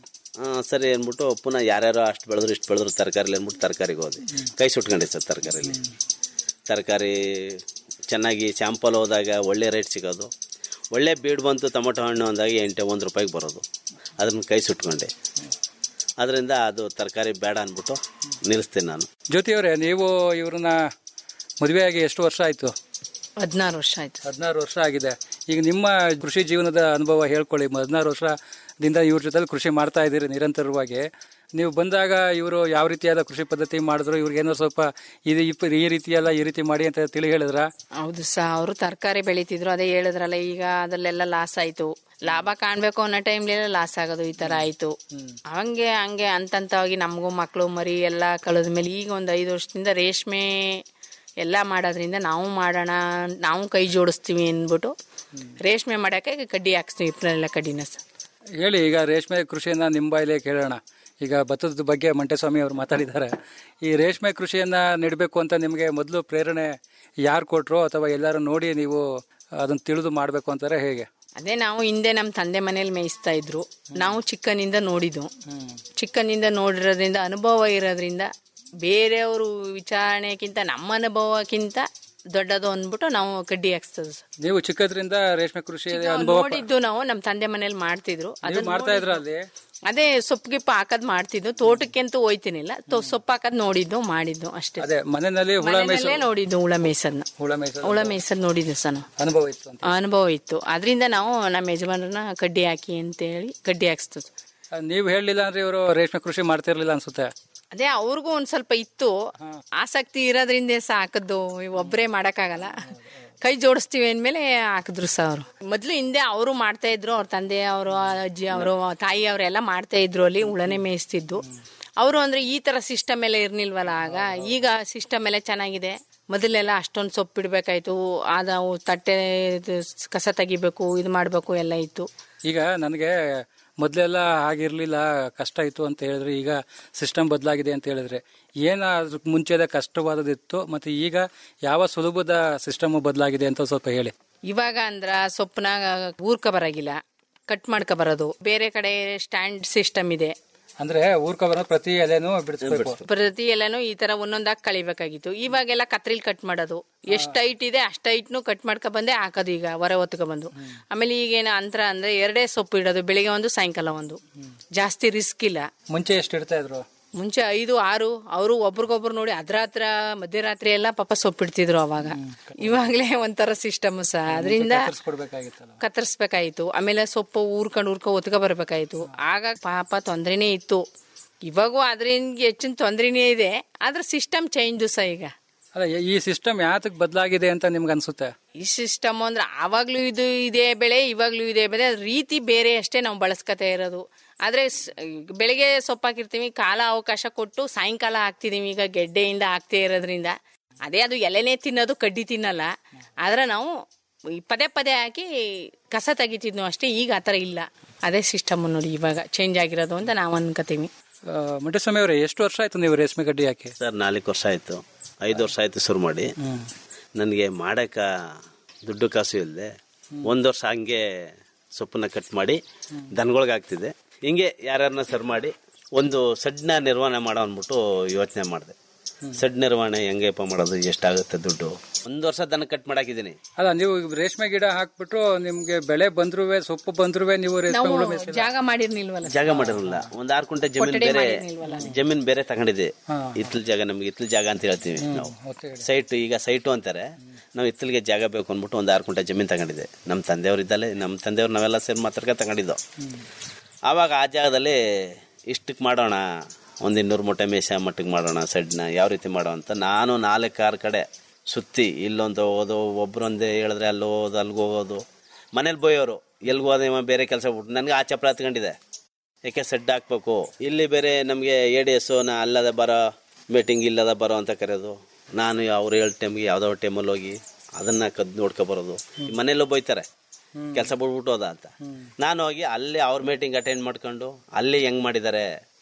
ಸರಿ ಅಂದ್ಬಿಟ್ಟು ಪುನಃ ಯಾರ್ಯಾರೋ ಅಷ್ಟು ಬೆಳೆದ್ರು ಇಷ್ಟು ಬೆಳೆದ್ರು ತರಕಾರಿಲಿ ಅಂದ್ಬಿಟ್ಟು ತರಕಾರಿಗೆ ಹೋದೆ ಕೈ ಸುಟ್ಕೊಂಡೆ ಸರ್ ತರಕಾರಿಲಿ ತರಕಾರಿ ಚೆನ್ನಾಗಿ ಸ್ಯಾಂಪಲ್ ಹೋದಾಗ ಒಳ್ಳೆ ರೇಟ್ ಸಿಗೋದು ಒಳ್ಳೆ ಬೀಡ್ ಬಂತು ಟೊಮೊಟೊ ಹಣ್ಣು ಅಂದಾಗ ಎಂಟು ಒಂದು ರೂಪಾಯಿಗೆ ಬರೋದು ಅದನ್ನ ಕೈ ಸುಟ್ಕೊಂಡೆ ಅದರಿಂದ ಅದು ತರಕಾರಿ ಬೇಡ ಅಂದ್ಬಿಟ್ಟು ನಿಲ್ಲಿಸ್ತೀನಿ ನಾನು ಜ್ಯೋತಿ ಅವರೇ ನೀವು ಇವ್ರನ್ನ ಮದುವೆಯಾಗಿ ಎಷ್ಟು ವರ್ಷ ಆಯ್ತು ಹದಿನಾರು ವರ್ಷ ಆಯ್ತು ಹದಿನಾರು ವರ್ಷ ಆಗಿದೆ ಈಗ ನಿಮ್ಮ ಕೃಷಿ ಜೀವನದ ಅನುಭವ ಹೇಳ್ಕೊಳ್ಳಿ ಹದಿನಾರು ವರ್ಷದಿಂದ ಇವ್ರ ಜೊತೆಲಿ ಕೃಷಿ ಮಾಡ್ತಾ ಇದ್ದೀರಿ ನಿರಂತರವಾಗಿ ನೀವು ಬಂದಾಗ ಇವರು ಯಾವ ರೀತಿಯಾದ ಕೃಷಿ ಪದ್ಧತಿ ಮಾಡಿದ್ರು ಇವ್ರಿಗೇನೋ ಸ್ವಲ್ಪ ಇದು ಇಪ್ಪ- ಈ ರೀತಿ ಅಲ್ಲ ಈ ರೀತಿ ಮಾಡಿ ಅಂತ ತಿಳಿ ಹೇಳಿದ್ರ ಹೌದು ಸ ಅವರು ತರಕಾರಿ ಬೆಳಿತಿದ್ರು ಅದೇ ಹೇಳಿದ್ರಲ್ಲ ಈಗ ಅದರಲ್ಲೆಲ್ಲ ಲಾಸ್ ಆಯ್ತು ಲಾಭ ಕಾಣ್ಬೇಕು ಅನ್ನೋ ಟೈಮ್ಲೆಲ್ಲ ಲಾಸ್ ಆಗೋದು ಈ ತರ ಆಯ್ತು ಹಂಗೆ ಹಂಗೆ ಅಂತಂತವಾಗಿ ನಮಗೂ ಮಕ್ಕಳು ಮರಿ ಎಲ್ಲ ಕಳೆದ ಮೇಲೆ ಈಗ ಒಂದು ಐದು ವರ್ಷದಿಂದ ರೇಷ್ಮೆ ಎಲ್ಲ ಮಾಡೋದ್ರಿಂದ ನಾವು ಮಾಡೋಣ ನಾವು ಕೈ ಜೋಡಿಸ್ತೀವಿ ಅಂದ್ಬಿಟ್ಟು ರೇಷ್ಮೆ ಮಾಡೋಕ್ಕೆ ಕಡ್ಡಿ ಹಾಕ್ಸ್ತೀವಿ ಇಪ್ಪನೆಲ್ಲ ಕಡ್ಡಿನ ಸರ್ ಹೇಳಿ ಈಗ ರೇಷ್ಮೆ ಕೃಷಿಯನ್ನ ನಿಮ್ಮ ಬಾಯಿಲೇ ಕೇಳೋಣ ಈಗ ಭತ್ತದ ಬಗ್ಗೆ ಮಂಟೇಸ್ವಾಮಿ ಅವರು ಮಾತಾಡಿದ್ದಾರೆ ಈ ರೇಷ್ಮೆ ಕೃಷಿಯನ್ನ ನೆಡಬೇಕು ಅಂತ ನಿಮಗೆ ಮೊದಲು ಪ್ರೇರಣೆ ಯಾರು ಕೊಟ್ರು ಅಥವಾ ಎಲ್ಲರೂ ನೋಡಿ ನೀವು ಅದನ್ನ ತಿಳಿದು ಮಾಡಬೇಕು ಅಂತಾರೆ ಹೇಗೆ ಅದೇ ನಾವು ಹಿಂದೆ ನಮ್ಮ ತಂದೆ ಮನೇಲಿ ಮೇಯಿಸ್ತಾ ಇದ್ರು ನಾವು ಚಿಕ್ಕನಿಂದ ನೋಡಿದ್ದು ಚಿಕ್ಕನಿಂದ ನೋಡಿರೋದ್ರಿಂದ ಅನುಭವ ಇರೋದ್ರಿಂದ ಬೇರೆಯವರು ವಿಚಾರಣೆಗಿಂತ ನಮ್ಮ ಅನುಭವಕ್ಕಿಂತ ದೊಡ್ಡದು ಅಂದ್ಬಿಟ್ಟು ನಾವು ಕಡ್ಡಿ ಹಾಕ್ಸ್ತದ ನೀವು ಚಿಕ್ಕದ್ರಿಂದ ರೇಷ್ಮೆ ಕೃಷಿ ಅನುಭವ ನೋಡಿದ್ದು ನಾವು ನಮ್ಮ ತಂದೆ ಮನೇಲಿ ಮಾಡ್ತಿದ್ರು ನೀವು ಅದನ್ನ ಮಾಡ್ತಾ ಇದ್ರ ಅಲ್ಲಿ ಅದೇ ಸೊಪ್ಪು ಗಿಪ್ಪು ಹಾಕದ್ ಮಾಡ್ತಿದ್ದು ತೋಟಕ್ಕಂತೂ ಹೋಯ್ತಿನಿಲ್ಲ ತೊ- ಸೊಪ್ಪು ಹಾಕದ್ ನೋಡಿದ್ದು ಮಾಡಿದ್ದು ಅಷ್ಟೇ ಅದೇ ಮನೆಯಲ್ಲಿ ಹುಳ ಮನೆಯಲ್ಲೇ ಮೇಯಿಸೋ ನೋಡಿದ್ದು ಹುಳ ಮೇಯ್ಸದ್ನ ಹುಳ ಮೇಯಿಸೋ ಹುಳ ಮೇಯ್ಸದ್ ನೋಡಿದ್ದು ಸರ್ ನಾವು ಅನುಭವ ಇತ್ತು ಅಂತ ಅನುಭವ ಇತ್ತು ಅದರಿಂದ ನಾವು ನಮ್ಮ ಯಜಮಾನರನ್ನ ಕಡ್ಡಿ ಹಾಕಿ ಅಂತೇಳಿ ಕಡ್ಡಿ ಹಾಕ್ಸ್ತದ ಅಹ್, ನೀವು ಹೇಳಲಿಲ್ಲ ಅಂದ್ರೆ ಇವರು ರೇಷ್ಮೆ ಕೃಷಿ ಮಾಡ್ತಿರ್ಲಿಲ್ಲ ಅನ್ಸುತ್ತೆ ಅದೇ ಅವ್ರಿಗೂ ಒಂದ್ ಸ್ವಲ್ಪ ಇತ್ತು ಆಸಕ್ತಿ ಇರೋದ್ರಿಂದ ಸಾಕದ್ದು ಒಬ್ಬರೇ ಮಾಡಕ್ಕಾಗಲ್ಲ ಕೈ ಜೋಡಿಸ್ತೀವಿ ಅಂದ್ಮೇಲೆ ಹಾಕಿದ್ರು ಸಹ ಅವರು ಮೊದ್ಲು ಹಿಂದೆ ಅವರು ಮಾಡ್ತಾ ಇದ್ರು ಅವ್ರ ತಂದೆ ಅವರು ಅಜ್ಜಿ ಅವರು ತಾಯಿ ಅವರೆಲ್ಲ ಮಾಡ್ತಾ ಇದ್ರು ಅಲ್ಲಿ ಉಳನೆ ಮೇಯಿಸ್ತಿದ್ದು ಅವರು ಅಂದ್ರೆ ಈ ತರ ಸಿಸ್ಟಮ್ ಎಲ್ಲ ಇರ್ನಿಲ್ವಲ್ಲ ಆಗ ಈಗ ಸಿಸ್ಟಮ್ ಎಲ್ಲ ಚೆನ್ನಾಗಿದೆ ಮೊದಲೆಲ್ಲ ಅಷ್ಟೊಂದು ಸೊಪ್ಪು ಇಡ್ಬೇಕಾಯ್ತು ಆದ ಅವು ತಟ್ಟೆ ಇದು ಕಸ ತೆಗಿಬೇಕು ಇದು ಮಾಡಬೇಕು ಎಲ್ಲ ಇತ್ತು ಈಗ ನನಗೆ ಮೊದಲೆಲ್ಲ ಹಾಗಿರ್ಲಿಲ್ಲ ಕಷ್ಟ ಇತ್ತು ಅಂತ ಹೇಳಿದ್ರೆ ಈಗ ಸಿಸ್ಟಮ್ ಬದಲಾಗಿದೆ ಅಂತ ಹೇಳಿದ್ರೆ ಏನ ಅದ್ರ ಮುಂಚೆದ ಕಷ್ಟವಾದದಿತ್ತು ಮತ್ತೆ ಈಗ ಯಾವ ಸುಲಭದ ಸಿಸ್ಟಮ್ ಬದಲಾಗಿದೆ ಅಂತ ಸ್ವಲ್ಪ ಹೇಳಿ ಇವಾಗ ಅಂದ್ರ ಸೊಪ್ಪನ ಊರ್ಕ ಬರಾಗಿಲ್ಲ ಕಟ್ ಮಾಡ್ಕ ಬರೋದು ಬೇರೆ ಕಡೆ ಸ್ಟ್ಯಾಂಡ್ ಸಿಸ್ಟಮ್ ಇದೆ ಅಂದ್ರೆ ಊರ್ಕೊಬರ ಪ್ರತಿ ಎಲೆನೂ ಬಿಡಿಸ್ಬೇಕು ಪ್ರತಿ ಎಲ್ಲಾನು ಈ ತರ ಒಂದೊಂದಾಗಿ ಕಳಿಬೇಕಾಗಿತ್ತು ಇವಾಗೆಲ್ಲ ಕತ್ರಿಲ್ ಕಟ್ ಮಾಡೋದು ಎಷ್ಟು ಹೈಟ್ ಇದೆ ಅಷ್ಟು ಹೈಟ್ನು ಕಟ್ ಮಾಡ್ಕೊ ಬಂದೆ ಹಾಕೋದು ಈಗ ಹೊರ ಹೊತ್ಕೊ ಬಂದು ಆಮೇಲೆ ಈಗೇನು ಅಂತರ ಅಂದ್ರೆ ಎರಡೇ ಸೊಪ್ಪು ಇಡೋದು ಬೆಳಿಗ್ಗೆ ಒಂದು ಸಾಯಂಕಾಲ ಒಂದು ಜಾಸ್ತಿ ರಿಸ್ಕ್ ಇಲ್ಲ ಮುಂಚೆ ಎಷ್ಟು ಇಡ್ತಾ ಇದ್ರು ಮುಂಚೆ ಐದು ಆರು ಅವರು ಒಬ್ರಿಗೊಬ್ರು ನೋಡಿ ಅದ್ರ ಹತ್ರ ಮಧ್ಯರಾತ್ರಿ ಎಲ್ಲ ಪಾಪ ಸೊಪ್ಪಿಡ್ತಿದ್ರು ಅವಾಗ ಇವಾಗ್ಲೇ ಒಂಥರ ಸಿಸ್ಟಮ್ ಸಹ ಅದರಿಂದ ಕೊಡ್ಬೇಕಾಗಿತ್ತಲ್ಲ ಕತ್ತರಿಸ್ಬೇಕಾಯ್ತು ಆಮೇಲೆ ಸೊಪ್ಪು ಊರ್ಕೊಂಡು ಊರ್ಕೊ ಒತ್ಕೊ ಬರ್ಬೇಕಾಯ್ತು ಆಗ ಪಾಪ ತೊಂದರೆನೇ ಇತ್ತು ಇವಾಗೂ ಅದ್ರಿಂದ ಹೆಚ್ಚಿನ ತೊಂದರೆನೇ ಇದೆ ಆದ್ರೆ ಸಿಸ್ಟಮ್ ಚೇಂಜು ಸಹ ಈಗ ಅಲ್ಲ ಈ ಸಿಸ್ಟಮ್ ಯಾತಕ್ ಬದಲಾಗಿದೆ ಅಂತ ನಿಮ್ಗೆ ಅನ್ಸುತ್ತೆ ಈ ಸಿಸ್ಟಮ್ ಅಂದ್ರೆ ಆವಾಗ್ಲೂ ಇದು ಇದೇ ಬೆಳೆ ಇವಾಗ್ಲೂ ಇದೇ ಬೆಳೆ ಅದ್ ರೀತಿ ಬೇರೆ ಅಷ್ಟೇ ನಾವು ಬಳಸ್ಕೊತಾ ಇರೋದು ಆದ್ರೆ ಸ್- ಬೆಳಿಗ್ಗೆ ಸೊಪ್ಪು ಹಾಕಿರ್ತೀವಿ ಕಾಲ ಅವಕಾಶ ಕೊಟ್ಟು ಸಾಯಂಕಾಲ ಹಾಕ್ತಿದೀವಿ ಈಗ ಗೆಡ್ಡೆಯಿಂದ ಹಾಕ್ತೇ ಇರೋದ್ರಿಂದ ಅದೇ ಅದು ಎಲೆನೇ ತಿನ್ನೋದು ಕಡ್ಡಿ ತಿನ್ನಲ್ಲ ಆದ್ರೆ ನಾವು ಈ ಪದೇ ಪದೇ ಹಾಕಿ ಕಸ ತೆಗಿತಿದ್ನು ಅಷ್ಟೇ ಈಗ ಆ ಥರ ಇಲ್ಲ ಅದೇ ಸಿಸ್ಟಮ್ ನೋಡಿ ಇವಾಗ ಚೇಂಜ್ ಆಗಿರೋದು ಅಂತ ನಾವು ಅನ್ಕೋತೀವಿ ಮಂಟಸ್ವಾಮಿ ಅವರೇ ಎಷ್ಟು ವರ್ಷ ಆಯ್ತು ನೀವು ರೇಷ್ಮೆ ಗಡ್ಡಿ ಹಾಕಿ ಸರ್ ನಾಲ್ಕು ವರ್ಷ ಆಯಿತು ಐದು ವರ್ಷ ಆಯಿತು ಶುರು ಮಾಡಿ ನನಗೆ ಮಾಡಕ್ಕ ದುಡ್ಡು ಕಾಸು ಇಲ್ಲದೆ ಒಂದು ವರ್ಷ ಹಂಗೆ ಸೊಪ್ಪನ್ನ ಕಟ್ ಮಾಡಿ ದನಗಳಿಗೆ ಹಾಕ್ತಿದ್ದೆ ಹಿಂಗೆ ಯಾರ್ಯಾರನ್ನ ಸರ್ ಮಾಡಿ ಒಂದು ಸಡ್ನ ನಿರ್ವಹಣೆ ಮಾಡೋ ಅಂದ್ಬಿಟ್ಟು ಯೋಚನೆ ಮಾಡಿದೆ ಸಡ್ ನಿರ್ವಹಣೆ ಹೆಂಗಪ್ಪ ಮಾಡೋದು ಎಷ್ಟಾಗುತ್ತೆ ದುಡ್ಡು ಒಂದು ವರ್ಷ ದನ ಕಟ್ ಮಾಡಾಕಿದ್ದೀನಿ ಅಲ್ಲ ನೀವು ರೇಷ್ಮೆ ಗಿಡ ಹಾಕ್ಬಿಟ್ರು ನಿಮ್ಗೆ ಬೆಳೆ ಬಂದ್ರುವೆ ಸೊಪ್ಪು ಬಂದ್ರುವೆ ನೀವು ರೇಷ್ಮೆ ನಾವು ಹುಳು ಮೇಯ್ಸಿಲ್ಲ. ಜಾಗ ಮಾಡಿರ್ನಿಲ್ವಲ್ಲ ಜಾಗ ಮಾಡಿರಲಿಲ್ಲ ಒಂದ್ ಆರು ಕುಂಟೆ ಜಮೀನ್ ಕೊಠಡಿ ಬೇರೆ ಮಾಡಿರ್ನಿಲ್ವಲ್ಲ. ಜಮೀನ್ ಬೇರೆ ತಗೊಂಡಿದ್ದೆ ಇತ್ಲ ಜಾಗ ನಮ್ಗೆ ಇತ್ಲ ಜಾಗ ಅಂತ ಹೇಳ್ತೀವಿ ನಾವು ಸೈಟ್ ಈಗ ಸೈಟು ಅಂತಾರೆ ನಾವು ಇತ್ತಲಿಗೆ ಜಾಗ ಬೇಕು ಅಂದ್ಬಿಟ್ಟು ಒಂದು ಆರು ಕುಂಟೆ ಜಮೀನ್ ತಗೊಂಡಿದ್ದೆ ನಮ್ಮ ತಂದೆಯವ್ರು ಇದ್ದಲ್ಲೇ ನಮ್ಮ ತಂದೆಯವ್ರು ನಾವೆಲ್ಲ ಸೇರಿ ಮಾತಾಡ್ಕ ತಗೊಂಡಿದ್ದು ಆವಾಗ ಆ ಜಾಗದಲ್ಲಿ ಇಷ್ಟಕ್ಕೆ ಮಾಡೋಣ ಒಂದು ಇನ್ನೂರು ಮೂಟೆ ಮೇಷ ಮಟ್ಟಿಗೆ ಮಾಡೋಣ ಸೆಡ್ನ ಯಾವ ರೀತಿ ಮಾಡೋ ಅಂತ ನಾನು ನಾಲ್ಕಾರು ಕಡೆ ಸುತ್ತಿ ಇಲ್ಲೊಂದು ಹೋಗೋದು ಒಬ್ರೊಂದೇ ಹೇಳಿದ್ರೆ ಅಲ್ಲಿ ಹೋಗೋದು ಅಲ್ಲಿಗೆ ಹೋಗೋದು ಮನೇಲಿ ಬೋಯೋರು ಎಲ್ಗೆ ಹೋದ ಇವ ಬೇರೆ ಕೆಲಸ ಬಿಟ್ಟು ನನಗೆ ಆ ಚಪ್ಪಲ ಹತ್ಕೊಂಡಿದೆ ಯಾಕೆ ಸೆಡ್ ಹಾಕ್ಬೇಕು ಇಲ್ಲಿ ಬೇರೆ ನಮಗೆ ಎ ಡಿ ಎಸ್ ನಾ ಅಲ್ಲದ ಬರೋ ಮೀಟಿಂಗ್ ಇಲ್ಲದ ಬರೋ ಅಂತ ಕರೆಯೋದು ನಾನು ಅವ್ರು ಹೇಳೋ ಟೈಮ್ಗೆ ಯಾವುದೋ ಟೈಮಲ್ಲಿ ಹೋಗಿ ಅದನ್ನ ಕದ್ದು ನೋಡ್ಕೊ ಬರೋದು ಮನೆಯಲ್ಲೂ ಬೈತಾರೆ ಕೆಲಸ ಬಿಟ್ಬಿಟ್ಟು ಹೋದ ಅಂತ ನಾನು ಹೋಗಿ ಅಲ್ಲಿ ಅವ್ರ ಮೀಟಿಂಗ್ ಅಟೆಂಡ್ ಮಾಡ್ಕೊಂಡು ಅಲ್ಲಿ ಹೆಂಗ್ ಮಾಡಿದ್ದಾರೆ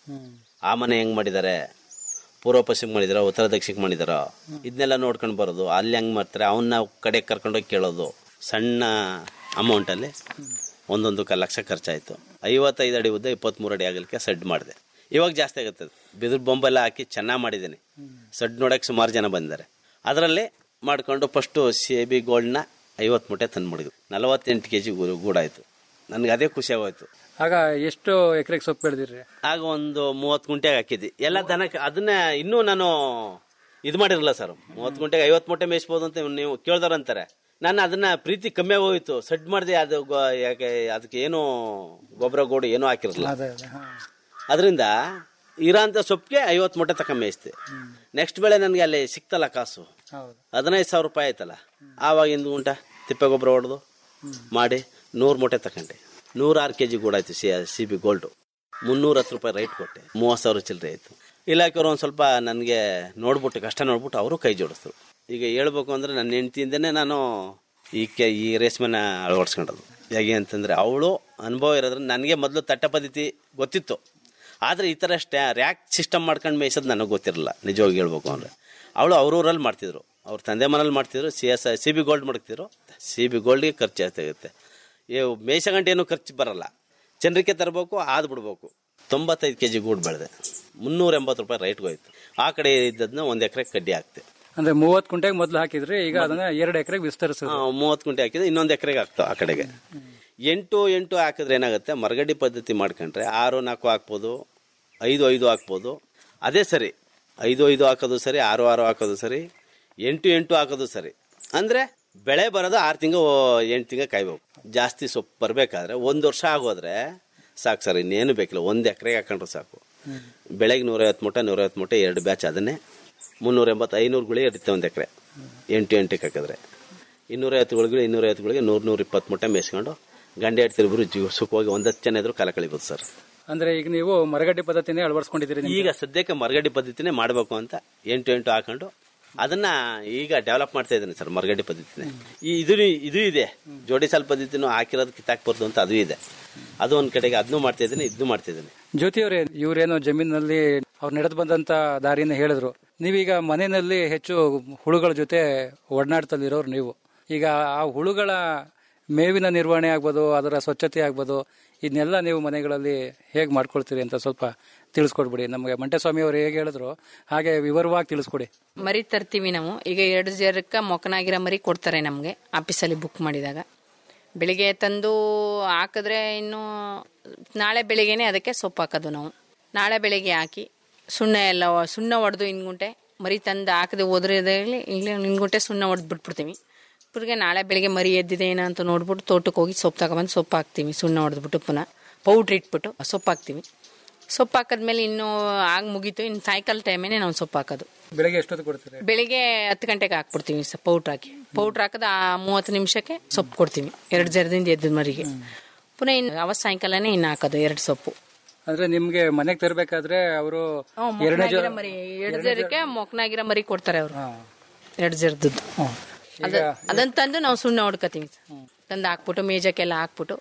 ಆ ಮನೆ ಹೆಂಗ್ ಮಾಡಿದ್ದಾರೆ ಪೂರ್ವ ಪಶ್ಚಿಮ ಮಾಡಿದಾರ ಉತ್ತರ ದಕ್ಷಿಣಕ್ಕೆ ಮಾಡಿದಾರ ಇದನ್ನೆಲ್ಲ ನೋಡ್ಕೊಂಡು ಬರೋದು ಅಲ್ಲಿ ಹೆಂಗ್ ಮಾಡ್ತಾರೆ ಅವನ್ನ ಕಡೆ ಕರ್ಕೊಂಡೋಗಿ ಕೇಳೋದು ಸಣ್ಣ ಅಮೌಂಟಲ್ಲಿ ಒಂದೊಂದು ಕ ಲಕ್ಷ ಖರ್ಚಾಯಿತು ಐವತ್ತೈದು ಅಡಿ ಉದ್ದ ಇಪ್ಪತ್ತ್ಮೂರು ಅಡಿ ಆಗಲಿಕ್ಕೆ ಸೆಡ್ ಮಾಡಿದೆ ಇವಾಗ ಜಾಸ್ತಿ ಆಗುತ್ತೆ ಬಿದಿರು ಬೊಂಬೆಲ್ಲ ಹಾಕಿ ಚೆನ್ನಾಗಿ ಮಾಡಿದ್ದೀನಿ ಸೆಡ್ ನೋಡೋಕೆ ಸುಮಾರು ಜನ ಬಂದಿದ್ದಾರೆ ಅದರಲ್ಲಿ ಮಾಡಿಕೊಂಡು ಫಸ್ಟು ಸಿ ಬಿ ಗೋಲ್ಡ್ನ ಐವತ್ತು ಮೂಟೆ ತಂದು ಮಾಡಿದ್ವಿ ನಲವತ್ತೆಂಟು ಕೆ ಜಿ ಗೂಡಾಯಿತು ನನಗೆ ಅದೇ ಖುಷಿ ಆಗೋಯ್ತು ಆಗ ಎಷ್ಟು ಎಕರೆಗೆ ಸೊಪ್ಪು ಬೆಳೆದಿರಿ ಆಗ ಒಂದು ಮೂವತ್ತು ಗುಂಟೆಗೆ ಹಾಕಿದ್ವಿ ಎಲ್ಲ ದನಕ್ಕೆ ಅದನ್ನ ಇನ್ನೂ ನಾನು ಇದು ಮಾಡಿರಲಿಲ್ಲ ಸರ್ ಮೂವತ್ತು ಗುಂಟೆಗೆ ಐವತ್ತು ಮೂಟೆ ಮೇಯಿಸ್ಬೋದು ಅಂತ ನೀವು ಕೇಳ್ದವ್ರು ಅಂತಾರೆ ನಾನು ಅದನ್ನ ಪ್ರೀತಿ ಕಮ್ಮಿ ಹೋಯ್ತು ಸೆಡ್ ಮಾಡಿದೆ ಅದು ಗೊ- ಯಾಕೆ ಅದಕ್ಕೆ ಏನು ಗೊಬ್ಬರ ಗೋಡು ಏನೂ ಹಾಕಿರಲಿಲ್ಲ ಅದರಿಂದ ಇರೋಂಥ ಸೊಪ್ಪಿಗೆ ಐವತ್ತು ಮೂಟೆ ತಕ ಮೇಯಿಸ್ತೆ ನೆಕ್ಸ್ಟ್ ಬೆಳೆ ನನಗೆ ಅಲ್ಲಿ ಸಿಕ್ತಲ್ಲ ಕಾಸು ಹದಿನೈದು ಸಾವಿರ ರೂಪಾಯಿ ಆಯ್ತಲ್ಲ ಆವಾಗ ಇಂದು ಗುಂಟ ತಿಪ್ಪೆ ಗೊಬ್ಬರ ಹೊಡೆದು ಮಾಡಿ ನೂರು ಮೂಟೆ ತಗೊಂಡೆ ನೂರಾರು ಕೆ ಜಿ ಗೂಡಾಯ್ತು ಸಿ ಸಿ ಬಿ ಗೋಲ್ಡು ಮುನ್ನೂರ ಹತ್ತು ರೂಪಾಯಿ ರೈಟ್ ಕೊಟ್ಟೆ ಮೂವತ್ತು ಸಾವಿರ ಚಿಲ್ಲರೆ ಆಯಿತು ಇಲಾಖೆಯವರು ಒಂದು ಸ್ವಲ್ಪ ನನಗೆ ನೋಡ್ಬಿಟ್ಟು ಕಷ್ಟ ನೋಡ್ಬಿಟ್ಟು ಅವರು ಕೈ ಜೋಡಿಸ್ರು ಈಗ ಹೇಳ್ಬೇಕು ಅಂದರೆ ನನ್ನ ಹೆಂಡ್ತಿಯಿಂದನೇ ನಾನು ಈ ಕೆ ಈ ರೇಷ್ಮೆನ ಅಳವಡಿಸ್ಕೊಂಡದ್ದು ಹೇಗೆ ಅಂತಂದರೆ ಅವಳು ಅನುಭವ ಇರೋದ್ರಿಂದ ನನಗೆ ಮೊದಲು ತಟ್ಟ ಪದ್ಧತಿ ಗೊತ್ತಿತ್ತು ಆದರೆ ಈ ಥರ ಸ್ಟ್ಯಾ ರ್ಯಾಕ್ ಸಿಸ್ಟಮ್ ಮಾಡ್ಕೊಂಡು ಮೇಯ್ಸೋದು ನನಗೆ ಗೊತ್ತಿರಲಿಲ್ಲ ನಿಜವಾಗಿ ಹೇಳ್ಬೇಕು ಅಂದರೆ ಅವಳು ಅವ್ರೂರಲ್ಲಿ ಮಾಡ್ತಿದ್ರು ಅವ್ರ ತಂದೆ ಮನೇಲಿ ಮಾಡ್ತಿದ್ರು C S C B gold ಮಾಡ್ತಿದ್ರು ಸಿ ಬಿ ಗೋಲ್ಡ್ಗೆ ಖರ್ಚು ಆಗ್ತಾಗುತ್ತೆ ಇವು ಮೇಯ್ಸಗಂಟೆ ಏನು ಖರ್ಚು ಬರಲ್ಲ ಜನರಿಗೆ ತರಬೇಕು ಆದ್ ಬಿಡ್ಬೇಕು ತೊಂಬತ್ತೈದು ಕೆ ಜಿ ಗೂಡು ಬೆಳೆದೆ ಮುನ್ನೂರ ಎಂಬತ್ತು ರೂಪಾಯಿ ರೈಟ್ಗೆ ಹೋಯ್ತು ಆ ಕಡೆ ಇದ್ದದನ್ನ ಒಂದು ಎಕರೆ ಕಡ್ಡಿ ಹಾಕ್ತೆ ಅಂದ್ರೆ ಮೂವತ್ ಕುಂಟೆಗೆ ಮೊದಲು ಹಾಕಿದ್ರಿ ಈಗ ಅದನ್ನ ಎರಡು ಎಕರೆಗೆ ವಿಸ್ತರಿಸಿದ್ರು ಮೂವತ್ತು ಕುಂಟೆ ಹಾಕಿದ್ರೆ ಇನ್ನೊಂದು ಎಕರೆಗೆ ಹಾಕ್ತಾವ ಆ ಕಡೆಗೆ ಎಂಟು ಎಂಟು ಹಾಕಿದ್ರೆ ಏನಾಗುತ್ತೆ ಮರಗಡ್ಡಿ ಪದ್ಧತಿ ಮಾಡ್ಕೊಂಡ್ರೆ ಆರು ನಾಲ್ಕು ಹಾಕ್ಬೋದು ಐದು ಐದು ಹಾಕ್ಬೋದು ಅದೇ ಸರಿ ಐದು ಐದು ಹಾಕೋದು ಸರಿ ಆರು ಆರು ಹಾಕೋದು ಸರಿ ಎಂಟು ಎಂಟು ಹಾಕೋದು ಸರಿ ಅಂದರೆ ಬೆಳೆ ಬರೋದು ಆರು ತಿಂಗಳು ಎಂಟು ತಿಂಗಳು ಕಾಯ್ಬೇಕು ಜಾಸ್ತಿ ಸೊಪ್ಪು ಬರಬೇಕಾದ್ರೆ ಒಂದು ವರ್ಷ ಆಗೋದ್ರೆ ಸಾಕು ಸರ್ ಇನ್ನೇನು ಬೇಕಿಲ್ಲ ಒಂದು ಎಕರೆಗೆ ಹಾಕೊಂಡ್ರೆ ಸಾಕು ಬೆಳೆಗೆ ನೂರೈವತ್ತು ಮೂಟೆ ನೂರೈವತ್ತು ಮೂಟೆ ಎರಡು ಬ್ಯಾಚ್ ಅದನ್ನೇ ಮುನ್ನೂರ ಎಂಬತ್ತು ಐನೂರು ಗುಳಿ ಇರುತ್ತೆ ಒಂದು ಎಕರೆ ಎಂಟು ಎಂಟಕ್ಕೆ ಹಾಕಿದ್ರೆ ಇನ್ನೂರೈವತ್ತು ಗುಳಿಗಳು ಇನ್ನೂರೈವತ್ತು ಗುಳಿಗೆ ನೂರು ನೂರ ಇಪ್ಪತ್ತು ಮೂಟೆ ಮೇಯಿಸ್ಕೊಂಡು ಗಂಡೆ ಇರ್ತಿರ್ಬಿರು ಜೀವ ಸುಖವಾಗಿ ಒಂದು ಹತ್ತು ಜನ ಇದ್ರು ಕಾಲ ಕಳಿಬೋದು ಸರ್ ಅಂದ್ರೆ ಈಗ ನೀವು ಮರಗಡ್ಡಿ ಪದ್ಧತಿನೇ ಅಳವಡಿಸ್ಕೊಂಡಿದ್ದೀರಿ ನಿಮ್ಗೆ. ಈಗ ಸದ್ಯಕ್ಕೆ ಮರಗಡ್ಡಿ ಪದ್ಧತಿನೇ ಮಾಡಬೇಕು ಅಂತ ಎಂಟು ಎಂಟು ಹಾಕೊಂಡು ಅದನ್ನ ಈಗ ಡೆವಲಪ್ ಮಾಡ್ತಾ ಇದ್ದೀನಿ ಸರ್ ಮರಗಡ್ಡಿ ಪದ್ಧತಿನೇ ಈ ಇದು ಇದು ಇದೆ ಜೋಡಿ ಸಾಲ್ ಪದ್ಧತಿನೂ ಹಾಕಿರೋದು ಕಿತ್ತಾಕ್ಬಾರ್ದು ಅಂತ ಅದು ಇದೆ ಅದು ಒಂದ್ ಕಡೆಗೆ ಅದನ್ನೂ ಮಾಡ್ತಾ ಇದ್ದೀನಿ ಇದನ್ನೂ ಮಾಡ್ತಾ ಇದ್ದೀನಿ ಜ್ಯೋತಿ ಅವರೇ ಇವರೇನೋ ಜಮೀನಲ್ಲಿ ಅವ್ರು ನಡೆದು ಬಂದಂತ ದಾರಿನ ಹೇಳಿದ್ರು ನೀವೀಗ ಮನೆಯಲ್ಲಿ ಹೆಚ್ಚು ಹುಳುಗಳ ಜೊತೆ ಒಡನಾಡ್ತಲ್ಲಿರೋರು ನೀವು ಈಗ ಆ ಹುಳುಗಳ ಮೇವಿನ ನಿರ್ವಹಣೆ ಆಗ್ಬೋದು ಅದರ ಸ್ವಚ್ಛತೆ ಆಗ್ಬೋದು ಇದನ್ನೆಲ್ಲ ನೀವು ಮನೆಗಳಲ್ಲಿ ಹೇಗೆ ಮಾಡ್ಕೊಳ್ತೀರಿ ಅಂತ ಸ್ವಲ್ಪ ತಿಳಿಸ್ಕೊಡ್ಬಿಡಿ ನಮಗೆ ಮಂಟೇಸ್ವಾಮಿ ಅವರು ಹೇಗೆ ಹೇಳಿದ್ರು ಹಾಗೆ ವಿವರವಾಗಿ ತಿಳಿಸ್ಕೊಡಿ ಮರಿ ತರ್ತೀವಿ ನಾವು ಈಗ ಎರಡು ಜರಕ್ಕ ಮೊಕನಾಗಿರೋ ಮರಿ ಕೊಡ್ತಾರೆ ನಮಗೆ ಆಫೀಸಲ್ಲಿ ಬುಕ್ ಮಾಡಿದಾಗ ಬೆಳಿಗ್ಗೆ ತಂದು ಹಾಕಿದ್ರೆ ಇನ್ನು ನಾಳೆ ಬೆಳಿಗ್ಗೆನೆ ಅದಕ್ಕೆ ಸೊಪ್ಪು ಹಾಕೋದು ನಾವು ನಾಳೆ ಬೆಳಿಗ್ಗೆ ಹಾಕಿ ಸುಣ್ಣ ಎಲ್ಲ ಸುಣ್ಣ ಹೊಡೆದು ಇನ್ಗುಂಟೆ ಮರಿ ತಂದು ಹಾಕದೆ ಹೋದ್ರದಲ್ಲಿ ಇಲ್ಲಿ ಇನ್ಗುಂಟೆ ಸುಣ್ಣ ಹೊಡೆದು ಬಿಟ್ಬಿಡ್ತೀವಿ ಪುರ್ಗೆ ನಾಳೆ ಬೆಳಿಗ್ಗೆ ಮರಿ ಎದ್ದಿದೆ ಏನೋ ಅಂತ ನೋಡ್ಬಿಟ್ಟು ತೋಟಕ್ಕೆ ಹೋಗಿ ಸೊಪ್ಪು ತಗೊಬಂದು ಸೊಪ್ಪು ಹಾಕ್ತೀವಿ ಸುಣ್ಣ ಹೊಡೆದ್ಬಿಟ್ಟು ಪುನಃ ಪೌಡ್ರ್ ಇಟ್ಬಿಟ್ಟು ಸೊಪ್ಪು ಹಾಕ್ತೀವಿ ಸೊಪ್ಪು ಹಾಕಿದ್ಮೇಲೆ ಇನ್ನೂ ಆಗ ಮುಗೀತು ಇನ್ನು ಸಾಯಂಕಾಲ ಟೈಮೇನೆ ನಾವು ಸೊಪ್ಪು ಹಾಕೋದು ಬೆಳಗ್ಗೆ ಎಷ್ಟೊತ್ತು ಕೊಡ್ತೀರಿ ಬೆಳಿಗ್ಗೆ ಹತ್ತು ಗಂಟೆಗೆ ಹಾಕ್ಬಿಡ್ತೀವಿ ಸ ಪೌಡ್ರ್ ಹಾಕಿ ಪೌಡ್ರ್ ಹಾಕಿದ ಆ ಮೂವತ್ತು ನಿಮಿಷಕ್ಕೆ ಸೊಪ್ಪು ಕೊಡ್ತೀವಿ ಎರಡು ಜರದಿಂದ ಎದ್ದ ಮರಿಗೆ ಪುನಃ ಇನ್ನು ಅವತ್ತು ಸಾಯಂಕಾಲನೇ ಇನ್ನು ಹಾಕೋದು ಎರಡು ಸೊಪ್ಪು ಅಂದ್ರೆ ನಿಮ್ಗೆ ಮನೆಗೆ ತರಬೇಕಾದ್ರೆ ಅವರು ಎರಡನೇ ಮೊಕ್ನಾಗಿರೋ ಮರಿ ಎರಡು ಜರಕ್ಕೆ ಮೊಕ್ನಾಗಿರೋ ಮರಿ ಕೊಡ್ತಾರೆ ಅವರು ಎರಡು ಜರದದ್ದು ಅದ ಅದನ್ನ ತಂದು ನಾವು ಸುಣ್ಣ ಹೊಡ್ಕೋತೀವಿ ತಂದು ಹಾಕ್ಬಿಟ್ಟು ಮೇಜಕ್ಕೆಲ್ಲ ಹಾಕ್ಬಿಟ್ಟು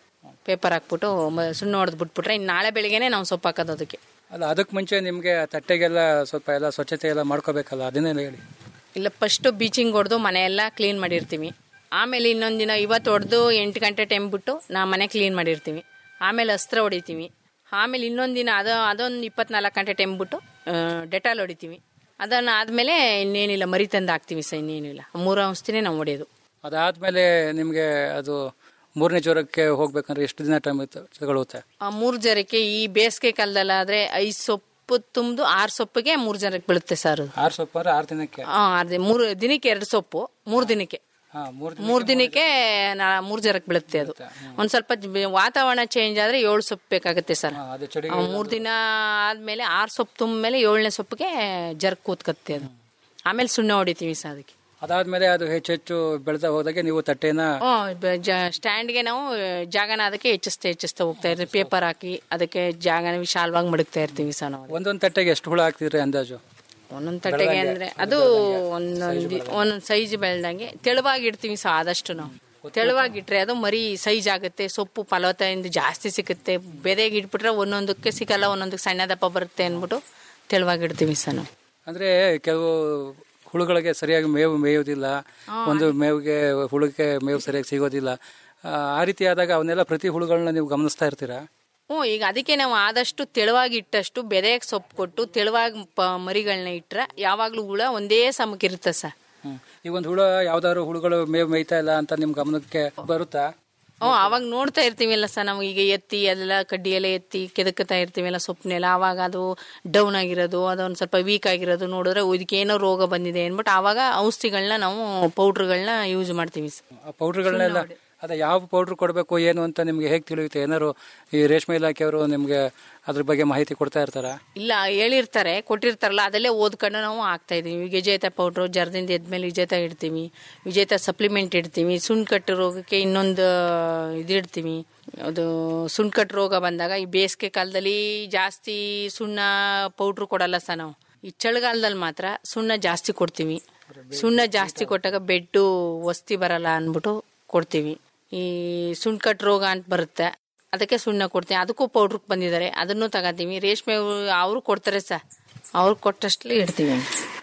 ಪೇಪರ್ ಹಾಕ್ಬಿಟ್ಟು ಮ- ಸುಣ್ಣ ಹೊಡೆದು ಬಿಟ್ಬಿಟ್ರೆ ಇನ್ನು ನಾಳೆ ಬೆಳಿಗ್ಗೆನೆ ನಾವು ಸೊಪ್ಪು ಹಾಕೋದು ಅದಕ್ಕೆ ಅಲ್ಲ ಅದಕ್ಕೆ ಮುಂಚೆ ನಿಮಗೆ ತಟ್ಟೆಗೆಲ್ಲ ಸ್ವಲ್ಪ ಎಲ್ಲ ಸ್ವಚ್ಛತೆ ಎಲ್ಲ ಮಾಡ್ಕೋಬೇಕಲ್ಲ ಅದನ್ನೆಲ್ಲ ಹೇಳಿ ಇಲ್ಲ ಫಸ್ಟು ಬೀಚಿಂಗ್ ಹೊಡೆದು ಮನೆಯೆಲ್ಲ ಕ್ಲೀನ್ ಮಾಡಿರ್ತೀವಿ ಆಮೇಲೆ ಇನ್ನೊಂದು ದಿನ ಇವತ್ತು ಹೊಡೆದು ಎಂಟು ಗಂಟೆ ಟೈಮ್ ಬಿಟ್ಟು ನಾ ಮನೆ ಕ್ಲೀನ್ ಮಾಡಿರ್ತೀವಿ ಆಮೇಲೆ ಅಸ್ತ್ರ ಹೊಡಿತೀವಿ ಆಮೇಲೆ ಇನ್ನೊಂದು ದಿನ ಅದು ಅದೊಂದು ಇಪ್ಪತ್ನಾಲ್ಕು ಗಂಟೆ ಟೈಮ್ ಬಿಟ್ಟು ಡೆಟಾಲ್ ಹೊಡಿತೀವಿ ಅದನ್ನು ಆದಮೇಲೆ ಇನ್ನೇನಿಲ್ಲ ಮರಿ ತಂದು ಹಾಕ್ತೀವಿ ಸರ್ ಇನ್ನೇನಿಲ್ಲ ಮೂರು ಔಷಧಿನೇ ನಾವು ಹೊಡೆಯೋದು ಅದಾದ್ಮೇಲೆ ನಿಮಗೆ ಅದು ಮೂರನೇ ಜ್ವರಕ್ಕೆ ಹೋಗ್ಬೇಕಂದ್ರೆ ಎಷ್ಟು ದಿನ ಟೈಮ್ ತಗೊಳುತ್ತೆ ಆ ಮೂರು ಜನಕ್ಕೆ ಈ ಬೇಸಿಗೆ ಕಾಲದಲ್ಲಾದರೆ ಐದು ಸೊಪ್ಪು ತುಂಬಿದು ಆರು ಸೊಪ್ಪಿಗೆ ಮೂರು ಜನಕ್ಕೆ ಬೀಳುತ್ತೆ ಸರ್ ಅದು ಆರು ಸೊಪ್ಪು ಅಂದ್ರೆ ಆರು ದಿನಕ್ಕೆ ಹಾಂ ಅದೇ ಮೂರು ದಿನಕ್ಕೆ ಎರಡು ಸೊಪ್ಪು ಮೂರು ದಿನಕ್ಕೆ ಹಾ ಮೂರು ಮೂರು ದಿನಕ್ಕೆ ನಾ ಮೂರು ಜನಕ್ಕೆ ಬೀಳುತ್ತೆ ಅದು ಒಂದು ಸ್ವಲ್ಪ ಜ- ವಾತಾವರಣ ಚೇಂಜ್ ಆದರೆ ಏಳು ಸೊಪ್ಪು ಬೇಕಾಗುತ್ತೆ ಸರ್ ಅದು ಚಳಿ ಮೂರು ದಿನ ಆದಮೇಲೆ ಆರು ಸೊಪ್ಪು ತುಂಬ ಮೇಲೆ ಏಳನೇ ಸೊಪ್ಪಿಗೆ ಜರ್ಕ್ ಕೂತ್ಕತ್ತೆ ಅದು ಆಮೇಲೆ ಸುಣ್ಣ ಹೊಡಿತೀವಿ ಸರ್ ಅದಕ್ಕೆ ಅದಾದ್ಮೇಲೆ ಅದು ಹೆಚ್ಚು ಹೆಚ್ಚು ಬೆಳೆದ ಹೋದಾಗೆ ನೀವು ತಟ್ಟೆನ ಹ್ಞೂ ಸ್ಟ್ಯಾಂಡ್ಗೆ ನಾವು ಜಾಗನ ಅದಕ್ಕೆ ಹೆಚ್ಚಿಸ್ತಾ ಹೆಚ್ಚಿಸ್ತಾ ಹೋಗ್ತಾ ಇರ್ತೀವಿ ಪೇಪರ್ ಹಾಕಿ ಅದಕ್ಕೆ ಜಾಗನ ವಿಶಾಲವಾಗಿ ಮಡಗ್ತಾ ಇರ್ತೀವಿ ಸರ್ ನಾವು ಒಂದೊಂದು ತಟ್ಟೆಗೆ ಎಷ್ಟು ಹುಳ ಹಾಕ್ತಿದ್ರಿ ಅಂದಾಜು ಒಂದೊಂದು ತಟ್ಟೆಗೆ ಅಂದ್ರೆ ಅದು ಒಂದೊಂದು ಒಂದೊಂದು ಸೈಜ್ ಬೆಳ್ದಂಗೆ ತೆಳುವಾಗಿ ಇಡ್ತೀವಿ ಸಹ ಆದಷ್ಟು ನಾವು ತೆಳುವಾಗಿಟ್ರೆ ಅದು ಮರಿ ಸೈಜ್ ಆಗುತ್ತೆ ಸೊಪ್ಪು ಫಲವತ್ತದಿಂದ ಜಾಸ್ತಿ ಸಿಗುತ್ತೆ ಬೆದೆಗೆ ಇಟ್ಬಿಟ್ರೆ ಒಂದೊಂದಕ್ಕೆ ಸಿಗಲ್ಲ ಒಂದೊಂದಕ್ಕೆ ಸಣ್ಣ ದಪ್ಪ ಬರುತ್ತೆ ಅಂದ್ಬಿಟ್ಟು ತೆಳುವಾಗಿ ಇಡ್ತೀವಿ ಸರ್ ನಾವು ಅಂದ್ರೆ ಕೆಲವು ಹುಳುಗಳಿಗೆ ಸರಿಯಾಗಿ ಮೇವು ಮೇಯೋದಿಲ್ಲ ಒಂದು ಮೇವಿಗೆ ಹುಳುಗೆ ಮೇವು ಸರಿಯಾಗಿ ಸಿಗೋದಿಲ್ಲ ಆ, ಆ ರೀತಿ ಆದಾಗ ಅವನ್ನೆಲ್ಲ ಪ್ರತಿ ಹುಳುಗಳನ್ನ ನೀವು ಗಮನಿಸ್ತಾ ಇರ್ತೀರಾ ಹ್ಞೂ ಈಗ ಅದಕ್ಕೆ ನಾವು ಆದಷ್ಟು ತೆಳುವಾಗಿ ಇಟ್ಟಷ್ಟು ಬೆದೆಗೆ ಸೊಪ್ಪು ಕೊಟ್ಟು ತೆಳುವಾಗಿ ಪ ಮರಿಗಳನ್ನ ಇಟ್ರೆ ಯಾವಾಗಲೂ ಹುಳ ಒಂದೇ ಸಮಕ್ಕಿರುತ್ತೆ ಸರ್ ಹ್ಮ್. ಈಗ ಒಂದು ಹುಳ ಯಾವ್ದಾದ್ರು ಹುಳುಗಳು ಮೇವು ಮೇಯ್ತಾ ಇಲ್ಲ ಅಂತ ನಿಮ್ ಗಮನಕ್ಕೆ ಬರುತ್ತಾ ಹ್ಞೂ ಅವಾಗ ನೋಡ್ತಾ ಇರ್ತೀವಲ್ಲ ಸರ್ ನಾವು ಈಗ ಎತ್ತಿ ಅದೆಲ್ಲ ಕಡ್ಡಿ ಎಲ್ಲ ಎತ್ತಿ ಕೆದಕ್ತಾ ಇರ್ತೀವಲ್ಲ ಸೊಪ್ಪನ್ನೆಲ್ಲ ಆವಾಗ ಅದು ಡೌನ್ ಆಗಿರೋದು ಅದೊಂದು ಸ್ವಲ್ಪ ವೀಕ್ ಆಗಿರೋದು ನೋಡಿದ್ರೆ ಇದಕ್ಕೆ ಏನೋ ರೋಗ ಬಂದಿದೆ ಅಂದ್ಬಿಟ್ಟು ಆವಾಗ ಔಷಧಿಗಳನ್ನ ನಾವು ಪೌಡ್ರ್ಗಳನ್ನ ಯೂಸ್ ಮಾಡ್ತೀವಿ ಸರ್ ಆ ಪೌಡ್ರ್ಗಳನ್ನೆಲ್ಲ ಅದೇ ಯಾವ ಪೌಡ್ರ್ ಕೊಡಬೇಕು ಏನು ಅಂತ ನಿಮ್ಗೆ ಹೇಗೆ ತಿಳಿಯುತ್ತೆ ಏನಾದ್ರು ಈ ರೇಷ್ಮೆ ಇಲಾಖೆಯವರು ನಿಮ್ಗೆ ಅದ್ರ ಬಗ್ಗೆ ಮಾಹಿತಿ ಕೊಡ್ತಾ ಇರ್ತಾರಾ ಇಲ್ಲ ಹೇಳಿರ್ತಾರೆ ಕೊಟ್ಟಿರ್ತಾರಲ್ಲ ಅದಲ್ಲೇ ಓದ್ಕೊಂಡು ನಾವು ಹಾಕ್ತಾ ಇದೀವಿ ವಿಜೇತ ಪೌಡ್ರು ಜರದಿಂದ ಎದ್ಮೇಲೆ ವಿಜೇತ ಇಡ್ತೀವಿ ವಿಜೇತ ಸಪ್ಲಿಮೆಂಟ್ ಇಡ್ತೀವಿ ಸುಣ್ಕಟ್ಟು ರೋಗಕ್ಕೆ ಇನ್ನೊಂದು ಇದು ಇಡ್ತೀವಿ ಅದು ಸುಣ್ಕಟ್ಟು ರೋಗ ಬಂದಾಗ ಈ ಬೇಸಿಗೆ ಕಾಲದಲ್ಲಿ ಜಾಸ್ತಿ ಸುಣ್ಣ ಪೌಡ್ರು ಕೊಡಲ್ಲ ಸರ್ ನಾವು ಈ ಚಳಿಗಾಲದಲ್ಲಿ ಮಾತ್ರ ಸುಣ್ಣ ಜಾಸ್ತಿ ಕೊಡ್ತೀವಿ ಸುಣ್ಣ ಜಾಸ್ತಿ ಕೊಟ್ಟಾಗ ಬೆಡ್ಡು ವಸ್ತಿ ಬರಲ್ಲ ಅಂದ್ಬಿಟ್ಟು ಕೊಡ್ತೀವಿ ಈ ಸುಣ್ಕಟ್ಟು ರೋಗ ಅಂತ ಬರುತ್ತೆ ಅದಕ್ಕೆ ಸುಣ್ಣ ಕೊಡ್ತೀವಿ ಅದಕ್ಕೂ ಪೌಡ್ರ್ ಬಂದಿದ್ದಾರೆ ಅದನ್ನು ತಗೋತೀವಿ ರೇಷ್ಮೆ ಅವರು ಕೊಡ್ತಾರೆ ಸರ್ ಅವ್ರು ಕೊಟ್ಟಷ್ಟಲ್ಲಿ ಇಡ್ತೀವಿ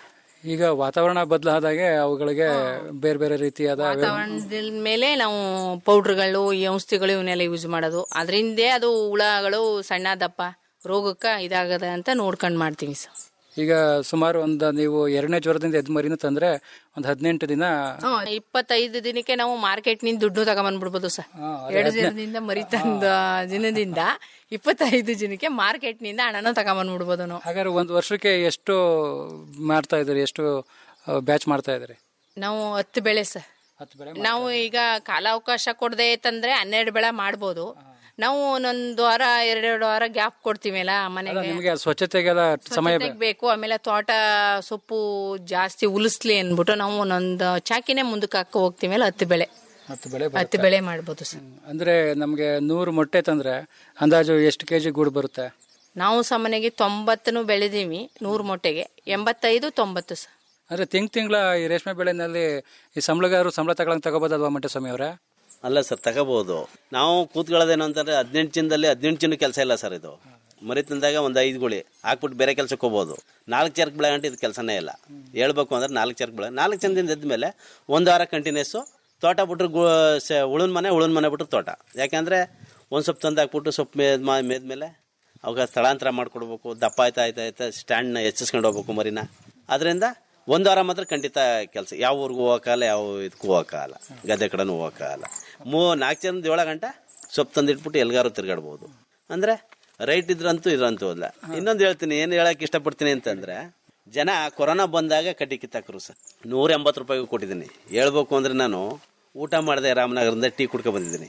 ಈಗ ವಾತಾವರಣ ಬದಲಾದಾಗೆ ಅವುಗಳಿಗೆ ಬೇರೆ ಬೇರೆ ರೀತಿಯಾದ ವಾತಾವರಣದ ಮೇಲೆ ನಾವು ಪೌಡ್ರ್ಗಳು ಈ ಔಷಧಿಗಳು ಇವನ್ನೆಲ್ಲ ಯೂಸ್ ಮಾಡೋದು ಅದರಿಂದೇ ಅದು ಹುಳಗಳು ಸಣ್ಣ ದಪ್ಪ ರೋಗಕ್ಕೆ ಇದಾಗದ ಅಂತ ನೋಡ್ಕೊಂಡು ಮಾಡ್ತೀವಿ ಸರ್ ಈಗ ಸುಮಾರು ಒಂದು ನೀವು ಎರಡನೇ ಜ್ವರದಿಂದ ಎದ್ ಮರಿನ ತಂದ್ರೆ ಒಂದು ಹದಿನೆಂಟು ದಿನ ಹ್ಮ್, ಇಪ್ಪತ್ತೈದು ದಿನಕ್ಕೆ ನಾವು ಮಾರ್ಕೆಟ್ ನಿಂದ ದುಡ್ಡು ತಗೊಂಡ್ಬಂದ್ಬಿಡ್ಬೋದು ಸರ್ ಎರಡು ದಿನದಿಂದ ಮರಿ ತಂದ ದಿನದಿಂದ ಇಪ್ಪತ್ತೈದು ದಿನಕ್ಕೆ ಮಾರ್ಕೆಟ್ ನಿಂದ ಹಣನ ತಗೊಂಡ್ಬಂದ್ಬಿಡ್ಬೋದು ನಾವು ಹಾಗಾದ್ರೆ ಒಂದು ವರ್ಷಕ್ಕೆ ಎಷ್ಟು ಮಾಡ್ತಾ ಇದ್ರಿ ಎಷ್ಟು ಬ್ಯಾಚ್ ಮಾಡ್ತಾ ಇದ್ರಿ ನಾವು ಹತ್ತು ಬೆಳೆ ಸರ್ ಹತ್ತು ಬೆಳೆ ನಾವು ಈಗ ಕಾಲಾವಕಾಶ ಕೊಡದೆ ತಂದ್ರೆ ಹನ್ನೆರಡು ಬೆಳೆ ಮಾಡ್ಬೋದು ನಾವು ಒಂದೊಂದು ವಾರ ಎರಡೆರಡು ವಾರ ಗ್ಯಾಪ್ ಕೊಡ್ತೀವಲ್ಲ ಮನೆಗೆ ನಿಮಗೆ ಸ್ವಚ್ಛತೆಗೆಲ್ಲ ಸಮಯ ಸ್ವಚ್ಛತೆಗ್ ಬೇಕು ಆಮೇಲೆ ತೋಟ ಸೊಪ್ಪು ಜಾಸ್ತಿ ಉಲಿಸ್ಲಿ ಅಂದ್ಬಿಟ್ಟು ನಾವು ಒಂದೊಂದು ಚಾಕಿನೇ ಮುಂದಕ್ಕೆ ಹಾಕಿ ಹೋಗ್ತೀವಿ ಅಲ್ಲ ಹತ್ತು ಬೆಳೆ ಹತ್ತು ಬೆಳೆ ಹತ್ತು ಬೆಳೆ ಮಾಡ್ಬೋದು ಸರ್ ಅಂದ್ರೆ ನಮಗೆ ನೂರು ಮೊಟ್ಟೆ ತಂದ್ರೆ ಅಂದಾಜು ಎಷ್ಟು ಕೆಜಿ ಗೂಡು ಬರುತ್ತೆ ನಾವು ಸಾಮಾನ್ಯವಾಗಿ ತೊಂಬತ್ತನ್ನು ಬೆಳೆದೀವಿ ನೂರು ಮೊಟ್ಟೆಗೆ ಎಂಬತ್ತೈದು ತೊಂಬತ್ತು ಸರ್ ಅಂದ್ರೆ ತಿಂಗ್ ತಿಂಗಳ ಈ ರೇಷ್ಮೆ ಬೆಳೆನಲ್ಲಿ ಈ ಸಂಬಳಗಾರರು ಸಂಬಳ ತಗೊಳಂಗ್ ತಗೋಬೋದಲ್ವಾ ಮಂಟೆ ಸ್ವಾಮಿ ಅವರೇ ಅಲ್ಲ ಸರ್ ತಗೋಬಹುದು ನಾವು ಕೂತ್ಕೊಳ್ಳೋದೇನು ಅಂತಂದ್ರೆ ಹದಿನೆಂಟು ಚಿನ್ನದಲ್ಲಿ ಹದಿನೆಂಟು ಚಿನ್ನ ಕೆಲಸ ಇಲ್ಲ ಸರ್ ಇದು ಮರಿ ತಂದಾಗ ಒಂದು ಐದು ಗುಳಿ ಹಾಕ್ಬಿಟ್ಟು ಬೇರೆ ಕೆಲಸಕ್ಕೆ ಹೋಗ್ಬೋದು ನಾಲ್ಕು ಚರ್ಕ್ ಬೆಳೆ ಗಂಟೆ ಇದು ಕೆಲಸನೇ ಇಲ್ಲ ಹೇಳ್ಬೇಕು ಅಂದ್ರೆ ನಾಲ್ಕು ಚರ್ಕ್ ಬೆಳೆ ನಾಲ್ಕು ಚಂದಿಂದ ಎದ್ಮೇಲೆ ಒಂದು ವಾರ ಕಂಟಿನ್ಯೂಸು ತೋಟ ಬಿಟ್ರೆ ಗು ಉಳುನ್ ಮನೆ ಉಳುನ್ ಮನೆ ಬಿಟ್ರೆ ತೋಟ ಯಾಕೆಂದ್ರೆ ಒಂದು ಸೊಪ್ಪು ತಂದು ಹಾಕ್ಬಿಟ್ಟು ಸೊಪ್ಪು ಮೇದ್ ಮಾ ಮೇದ್ಮೇಲೆ ಅವಾಗ ಸ್ಥಳಾಂತರ ಮಾಡ್ಕೊಡ್ಬೇಕು ದಪ್ಪ ಆಯ್ತಾ ಆಯ್ತಾ ಆಯ್ತಾ ಸ್ಟ್ಯಾಂಡ್ನ ಹೆಚ್ಚಿಸ್ಕೊಂಡು ಹೋಗ್ಬೇಕು ಮರಿನ ಅದರಿಂದ ಒಂದು ವಾರ ಮಾತ್ರ ಖಂಡಿತ ಕೆಲಸ ಯಾವ ಊರಿಗೂ ಹೋಗಕ್ಕಾಗಲ್ಲ ಯಾವ ಇದಕ್ಕೂ ಹೋಗಕ್ಕಾಗಲ್ಲ ಗದ್ದೆ ಕಡೆನೂ ಹೋಗಕ್ಕಾಗಲ್ಲ ಮೂ ನಾಲ್ಕು ಜನದ ಏಳು ಗಂಟೆ ಸೊಪ್ಪು ತಂದಿಟ್ಬಿಟ್ಟು ಎಲ್ಗಾರು ತಿರ್ಗಾಡ್ಬೋದು ಅಂದ್ರೆ ರೈಟ್ ಇದ್ರಂತೂ ಇದ್ರಂತೂ ಇಲ್ಲ ಇನ್ನೊಂದು ಹೇಳ್ತೀನಿ ಏನು ಹೇಳಕ್ ಇಷ್ಟಪಡ್ತೀನಿ ಅಂತಂದ್ರೆ ಜನ ಕೊರೋನಾ ಬಂದಾಗ ಕಟ್ಟಿ ಕಿತ್ತಾಕರು ಸರ್ ನೂರ ಎಂಬತ್ತು ರೂಪಾಯಿಗೂ ಕೊಟ್ಟಿದ್ದೀನಿ ಹೇಳ್ಬೇಕು ಅಂದ್ರೆ ನಾನು ಊಟ ಮಾಡಿದೆ ರಾಮನಗರದಿಂದ ಟೀ ಕುಡ್ಕೊ ಬಂದಿದ್ದೀನಿ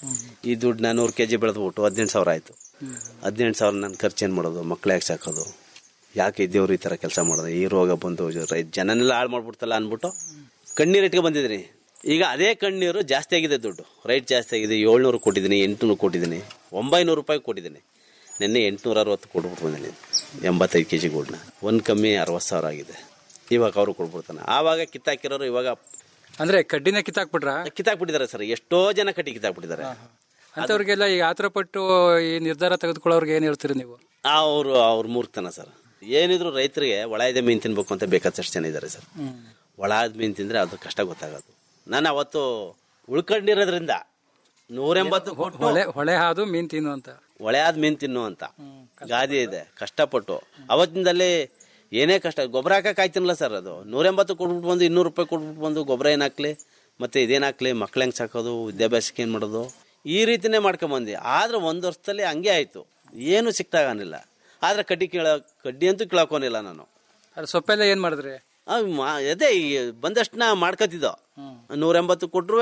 ಈ ದುಡ್ಡು ನೂರು ಕೆ ಜಿ ಬೆಳೆದ್ಬಿಟ್ಟು ಹದಿನೆಂಟು ಸಾವಿರ ಆಯಿತು ಹದಿನೆಂಟು ಸಾವಿರ ನಾನು ಖರ್ಚು ಏನು ಮಾಡೋದು ಮಕ್ಳು ಯಾಕೆ ಸಾಕೋದು ಯಾಕೆ ದೇವ್ರು ಈ ಥರ ಕೆಲಸ ಮಾಡೋದು ಈ ರೋಗ ಬಂದು ರೈ ಜನನೆಲ್ಲ ಹಾಳು ಮಾಡ್ಬಿಡ್ತಲ್ಲ ಅಂದ್ಬಿಟ್ಟು ಕಣ್ಣೀರು ಇಟ್ಕೊ ಬಂದಿದ್ದೀನಿ ಈಗ ಅದೇ ಕಣ್ಣೀರು ಜಾಸ್ತಿ ಆಗಿದೆ ದುಡ್ಡು ರೈಟ್ ಜಾಸ್ತಿ ಆಗಿದೆ ಏಳ್ನೂರು ಕೊಟ್ಟಿದ್ದೀನಿ ಎಂಟುನೂರು ಕೊಟ್ಟಿದ್ದೀನಿ ಒಂಬೈನೂರು ರೂಪಾಯಿ ಕೊಟ್ಟಿದ್ದೀನಿ ನಿನ್ನೆ ಎಂಟುನೂರ ಅರವತ್ತು ಕೊಟ್ಬಿಟ್ಟು ಬಂದಿದ್ದೀನಿ ಎಂಬತ್ತೈದು ಕೆ ಜಿ ಗೋಲ್ಡ್ನ ಒಂದು ಕಮ್ಮಿ ಅರವತ್ತು ಸಾವಿರ ಆಗಿದೆ ಇವಾಗ ಅವರು ಕೊಟ್ಬಿಡ್ತಾನೆ ಆವಾಗ ಕಿತ್ತಾಕಿರೋರು ಇವಾಗ ಅಂದ್ರೆ ಕಡ್ಡಿನ ಕಿತ್ತಾಕ್ಬಿಟ್ರ ಕಿತ್ತಾಕ್ಬಿಟ್ಟಿದ್ದಾರೆ ಸರ್ ಎಷ್ಟೋ ಜನ ಕಟ್ಟಿ ಕಿತ್ತಾಕ್ಬಿಟ್ಟಿದ್ದಾರೆ ಅಂತವ್ರಿಗೆಲ್ಲ ಈಗ ಆತರ ಪಟ್ಟು ಈ ನಿರ್ಧಾರ ತೆಗೆದುಕೊಳ್ಳೋರ್ಗೆ ಏನ್ ಹೇಳ್ತೀರಿ ನೀವು ಅವರು ಅವ್ರ ಮೂರ್ತನ ಸರ್ ಏನಿದ್ರು ರೈತರಿಗೆ ಒಳ ಇದೆ ಮೀನು ತಿನ್ಬೇಕು ಅಂತ ಬೇಕಾದಷ್ಟು ಜನ ಇದ್ದಾರೆ ಸರ್ ಒಳಾದ ಮೀನು ತಿಂದ್ರೆ ಅದು ಕಷ್ಟ ಗೊತ್ತಾಗೋದು ನಾನು ಅವತ್ತು ಉಳ್ಕೊಂಡಿರೋದ್ರಿಂದ ನೂರೆಂಬತ್ತು ಕೊಟ್ಟು ಹೊಳೆ ಹೊಳೆ ಹಾದು ಮೀನ್ ತಿನ್ನು ಅಂತ ಒಳೆಯಾದ ಮೀನು ತಿನ್ನು ಅಂತ ಗಾದಿ ಇದೆ ಕಷ್ಟಪಟ್ಟು ಅವತ್ತಿನದಲ್ಲಿ ಏನೇ ಕಷ್ಟ ಗೊಬ್ಬರ ಹಾಕಕ್ ಆಯ್ತಿನಲ್ಲ ಸರ್ ಅದು ನೂರೆಂಬತ್ತು ಕೊಟ್ಬಿಟ್ಟು ಬಂದು ಇನ್ನೂರು ರೂಪಾಯಿ ಕೊಟ್ಬಿಟ್ಟು ಬಂದು ಗೊಬ್ಬರ ಏನು ಹಾಕ್ಲಿ ಮತ್ತೆ ಇದೇನು ಹಾಕ್ಲಿ ಮಕ್ಳು ಹೆಂಗೆ ಸಾಕೋದು ವಿದ್ಯಾಭ್ಯಾಸಕ್ಕೆ ಏನು ಮಾಡೋದು ಈ ರೀತಿನೇ ಮಾಡ್ಕೊಂಬಂದು ಆದ್ರೆ ಒಂದು ವರ್ಷದಲ್ಲಿ ಹಂಗೆ ಆಯ್ತು ಏನು ಸಿಕ್ತಾಗನಿಲ್ಲ ಆದ್ರೆ ಕಡ್ಡಿ ಕೀಳ ಕಡ್ಡಿ ಅಂತೂ ಕೀಳಕೋನಿಲ್ಲ ನಾನು ಅದ್ರ ಸೊಪ್ಪೆಲ್ಲ ಏನ್ ಮಾಡಿದ್ರಿ ಆ, ಮಾ- ಅದೇ ಈ ಬಂದಷ್ಟನ್ನ ಮಾಡ್ಕೋತಿದ್ದೋ ನೂರೆಂಬತ್ತು ಕೊಟ್ರು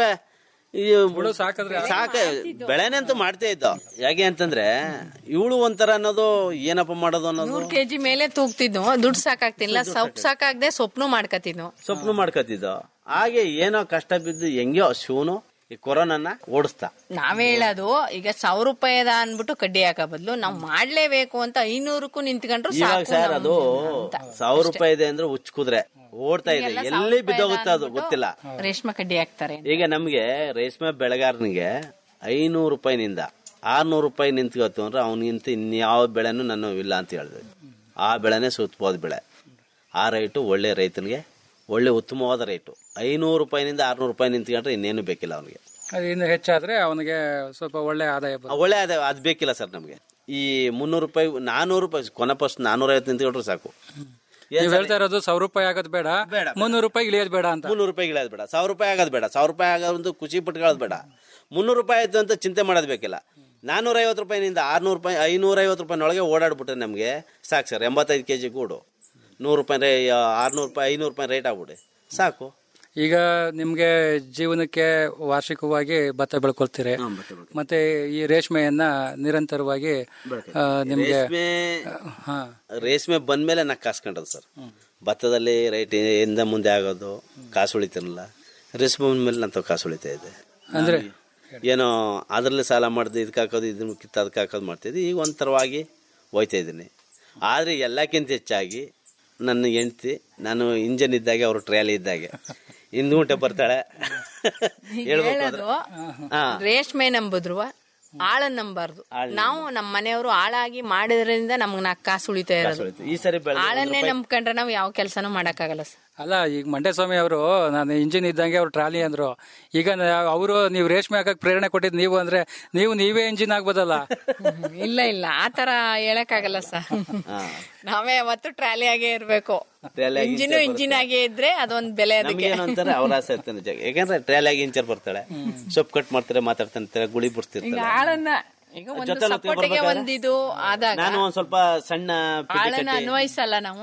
ಸಾಕಿದ್ರೆ ಸಾಕ ಬೆಳೆನೆ ಅಂತೂ ಮಾಡ್ತೇ ಇದ್ದೋ ಹೇಗೆ ಅಂತಂದ್ರೆ ಇವಳು ಒಂಥರ ಅನ್ನೋದು ಏನಪ್ಪ ಮಾಡೋದು ಅನ್ನೋದು ನೂರ್ ಕೆಜಿ ಮೇಲೆ ತೂಗ್ತಿದ್ನು ದುಡ್ಡು ಸಾಕಾಗ್ತಿಲ್ಲ ಸೊಪ್ಪು ಸಾಕಾಗ್ದೆ ಸೊಪ್ಪನು ಮಾಡ್ಕತಿದ್ನು ಸೊಪ್ಪು ಮಾಡ್ಕೋತಿದ್ದೋ ಹಾಗೆ ಏನೋ ಕಷ್ಟ ಬಿದ್ದು ಹೆಂಗ್ಯೋ ಶಿವನು ಈ ಕೊರೋನಾನ ಓಡಿಸ್ತಾ ನಾವೇ ಹೇಳೋದು ಈಗ ಸಾವಿರ ರೂಪಾಯಿದ ಅನ್ಬಿಟ್ಟು ಕಡ್ಡಿ ಹಾಕೋ ಬದ್ಲು ನಾವ್ ಮಾಡ್ಲೇಬೇಕು ಅಂತ ಐನೂರಕ್ಕೂ ನಿಂತ್ಕೊಂಡ್ರು ಇವಾಗ ಸಾಕು ಸರ್ ನಮ್ಗೆ ಅದು ಅಂತ. ಸಾವಿರ ರೂಪಾಯಿ ಇದೆ ಅಂದ್ರೆ ಹುಚ್ಚ ಕುದ್ರೆ ಓಡ್ತಾ ಇದೆ ಈಗೆಲ್ಲ ಎಲ್ಲಿ ಸಾವಿರ ಬಿದ್ದೋಗುತ್ತೆ ಅದು ಗೊತ್ತಿಲ್ಲ ರೇಷ್ಮೆ ಕಡ್ಡಿ ಹಾಕ್ತಾರೆ ಈಗ ನಮ್ಗೆ ರೇಷ್ಮೆ ಬೆಳೆಗಾರನಿಗೆ ಐನೂರು ರೂಪಾಯಿನಿಂದ ಆರ್ನೂರು ರೂಪಾಯಿ ನಿಂತ್ಕೋತು ಅಂದ್ರೆ ಅವನಿಗಿಂತ ಇನ್ಯಾವ ಬೆಳೆನೂ ನಾನು ಇಲ್ಲ ಅಂತ ಹೇಳಿದೆ ಆ ಬೆಳೆನೇ ಸೂತ್ಬೋದು ಬೆಳೆ ಆ ರೈಟು ಒಳ್ಳೆ ರೈತನಿಗೆ ಒಳ್ಳೆ ಉತ್ತಮವಾದ ರೈಟು ಐನೂರು ರೂಪಾಯಿನಿಂದ ಆರ್ನೂರು ರೂಪಾಯಿ ನಿಂತ್ಕೊಂಡ್ರೆ ಇನ್ನೇನು ಬೇಕಿಲ್ಲ ಅವನಿಗೆ ಅದು ಇನ್ನು ಹೆಚ್ಚಾದ್ರೆ ಅವನಿಗೆ ಸ್ವಲ್ಪ ಒಳ್ಳೆ ಆದಾಯ ಬರುತ್ತೆ ಒಳ್ಳೆ ಅದೇ ಅದು ಬೇಕಿಲ್ಲ ಸರ್ ನಮಗೆ ಈ ಮುನ್ನೂರು ರೂಪಾಯಿ ನಾನೂರು ರೂಪಾಯಿ ಕೊನೆ ಫಸ್ಟ್ ನಾನೂರೈವತ್ತು ನಿಂತ್ಕೊಂಡ್ರೆ ಸಾಕು ನೀವ್ ಹೇಳ್ತಾ ಇರೋದು ಸಾವಿರ ರೂಪಾಯಿ ಆಗೋದು ಬೇಡ ಮುನ್ನೂರು ರೂಪಾಯಿ ಇಳಿಯೋದು ಬೇಡ ಅಂತ ಮುನ್ನೂರು ರೂಪಾಯಿ ಇಳೋದು ಬೇಡ ಸಾವಿರ ರೂಪಾಯಿ ಆಗೋದು ಬೇಡ ಸಾವಿರ ರೂಪಾಯಿ ಆಗೋದು ಖುಷಿ ಪಟ್ಕೊಳ್ಳೋದು ಬೇಡ ಮುನ್ನೂರು ರೂಪಾಯಿ ಆಯ್ತು ಅಂತ ಚಿಂತೆ ಮಾಡೋದು ಬೇಕಿಲ್ಲ ನಾನೂರೈವತ್ತು ರೂಪಾಯಿನಿಂದ ಆರ್ನೂರು ರೂಪಾಯಿ ಐನೂರೈವತ್ತು ರೂಪಾಯಿನೊಳಗೆ ಓಡಾಡ್ಬಿಟ್ರೆ ನಮಗೆ ಸಾಕು ಸರ್ ಎಂಬತ್ತೈದು ಕೆ ಜಿ ಗೂಡು ನೂರು ರೂಪಾಯಿ ರೇ ಆರ್ನೂರು ರೂಪಾಯಿ ಐನೂರು ರೂಪಾಯಿ ರೇಟ್ ಆಗ್ಬಿಡಿ ಸಾಕು ಈಗ ನಿಮ್ಗೆ ಜೀವನಕ್ಕೆ ವಾರ್ಷಿಕವಾಗಿ ಭತ್ತ ಬೆಳ್ಕೊಳ್ತೀರಿ ಮತ್ತೆ ಈ ರೇಷ್ಮೆಯನ್ನ ನಿರಂತರವಾಗಿ ಆ, ನಿಮ್ಗೆ ರೇಷ್ಮೆ ಹಾ ರೇಷ್ಮೆ ಬಂದ್ಮೇಲೆ ನಾ ಕಾಸು ಕಂಡದ್ದು ಸರ್ ಭತ್ತದಲ್ಲಿ ರೈಟ್ ಇಂದ ಮುಂದೆ ಆಗೋದು ಕಾಸು ಉಳಿತಿರಲಿಲ್ಲ ರೇಷ್ಮೆ ಬಂದ್ಮೇಲೆ ನಂತ ಕಾಸು ಉಳಿತಾ ಇದೆ ಅಂದ್ರೆ ಏನೋ ಅದರಲ್ಲಿ ಸಾಲ ಮಾಡಿದೆ ಇದಕ್ಕೆ ಹಾಕೋದು ಇದನ್ನ ಕಿತ್ತು ಅದಕ್ಕೆ ಹಾಕೋದು ಮಾಡ್ತಿದ್ದೆ ಈಗ ಒಂಥರವಾಗಿ ಹೋಯ್ತಾ ಇದ್ದೀನಿ ಆದರೆ ಎಲ್ಲಕ್ಕಿಂತ ಹೆಚ್ಚಾಗಿ ನನ್ನ ಹೆಂಡ್ತಿ ನಾನು ಇಂಜನ್ ಇದ್ದಾಗೆ ಅವರು ಟ್ರಯಲ್ ಇದ್ದಾಗೆ ಹಿಂದ್ಗುಂಟೆ ಬರ್ತಾಳೆ ಹೇಳ್ಬೇಕು ಅಂದ್ರೆ ಹೇಳೋದು ಹಾ ರೇಷ್ಮೆ ನಂಬುದ್ರು ಆಳನ್ ನಂಬಾರ್ದು ನಾವು ನಮ್ಮ ಮನೆಯವರು ಆಳಾಗಿ ಮಾಡಿದ್ರಿಂದ ನಮ್ಗೆ ನಾಲ್ಕು ಕಾಸು ಉಳಿತಾ ಇರೋದು ಈ ಸರಿ ಬೆಳೆ ಆಳನ್ನೇ ನಂಬ್ಕೊಂಡ್ರೆ ನಾವು ಯಾವ ಕೆಲಸನೂ ಮಾಡಕ್ಕಾಗಲ್ಲ ಸರ್ ಅಲ್ಲ ಈಗ ಮಂಡ್ಯ ಸ್ವಾಮಿ ಅವರು ನಾನು ಇಂಜಿನ್ ಇದ್ದಂಗೆ ಅವ್ರು ಟ್ರಾಲಿ ಅಂದ್ರು ಈಗ ಅವರು ನೀವು ರೇಷ್ಮೆ ಹಾಕಕ್ ಪ್ರೇರಣೆ ಕೊಟ್ಟಿದ್ ನೀವು ಅಂದ್ರೆ ನೀವು ನೀವೇ ಇಂಜಿನ್ ಆಗ್ಬೋದಲ್ಲ ಇಲ್ಲ ಇಲ್ಲ ಆ ತರ ಹೇಳಕ್ಕಾಗಲ್ಲ ಸರ್ ನಾವೇ ಯಾವತ್ತು ಟ್ರಾಲಿ ಆಗೇ ಇರ್ಬೇಕು Trally ಆಗಿ ಇಂಜಿನ್ ಇಂಜಿನ್ ಆಗೇ ಇದ್ರೆ ಅದೊಂದ್ ಬೆಲೆ ಅದಕ್ಕೆ ನಮ್ಗೇನು ಅಂತಾರೆ ಅವ್ರ ಆಸೆ ಇರ್ತಾನೆ ಜಾಗ ಯಾಕಂದ್ರೆ ಟ್ರಯಲ್ ಆಗಿ ಇಂಚರ್ ಬರ್ತಾಳೆ ಸೊಪ್ಪು ಕಟ್ ಮಾಡ್ತಾರೆ ಮಾತಾಡ್ತಾನೆ ಗುಳಿ ಈಗ ಬಿಡ್ತಿರ್ತಾಳೆ ಆಳನ್ನ ಈಗ ಒಂದು ಜೊತೆಲಿ ಹೊತ್ಕೊಂಡ್ ಸಪೋರ್ಟಿಗೆ ಬರ್ಬೇಕಾದ್ರೆ? ಒಂದಿದು ಆದಾಗ ನಾನು ಒಂದ್ ಸ್ವಲ್ಪ ಸಣ್ಣ ಪಿಟಿ ಆಳನ್ನ ಕಟ್ಟಿ ಅನ್ವಯಿಸಲ್ಲ ನಾವು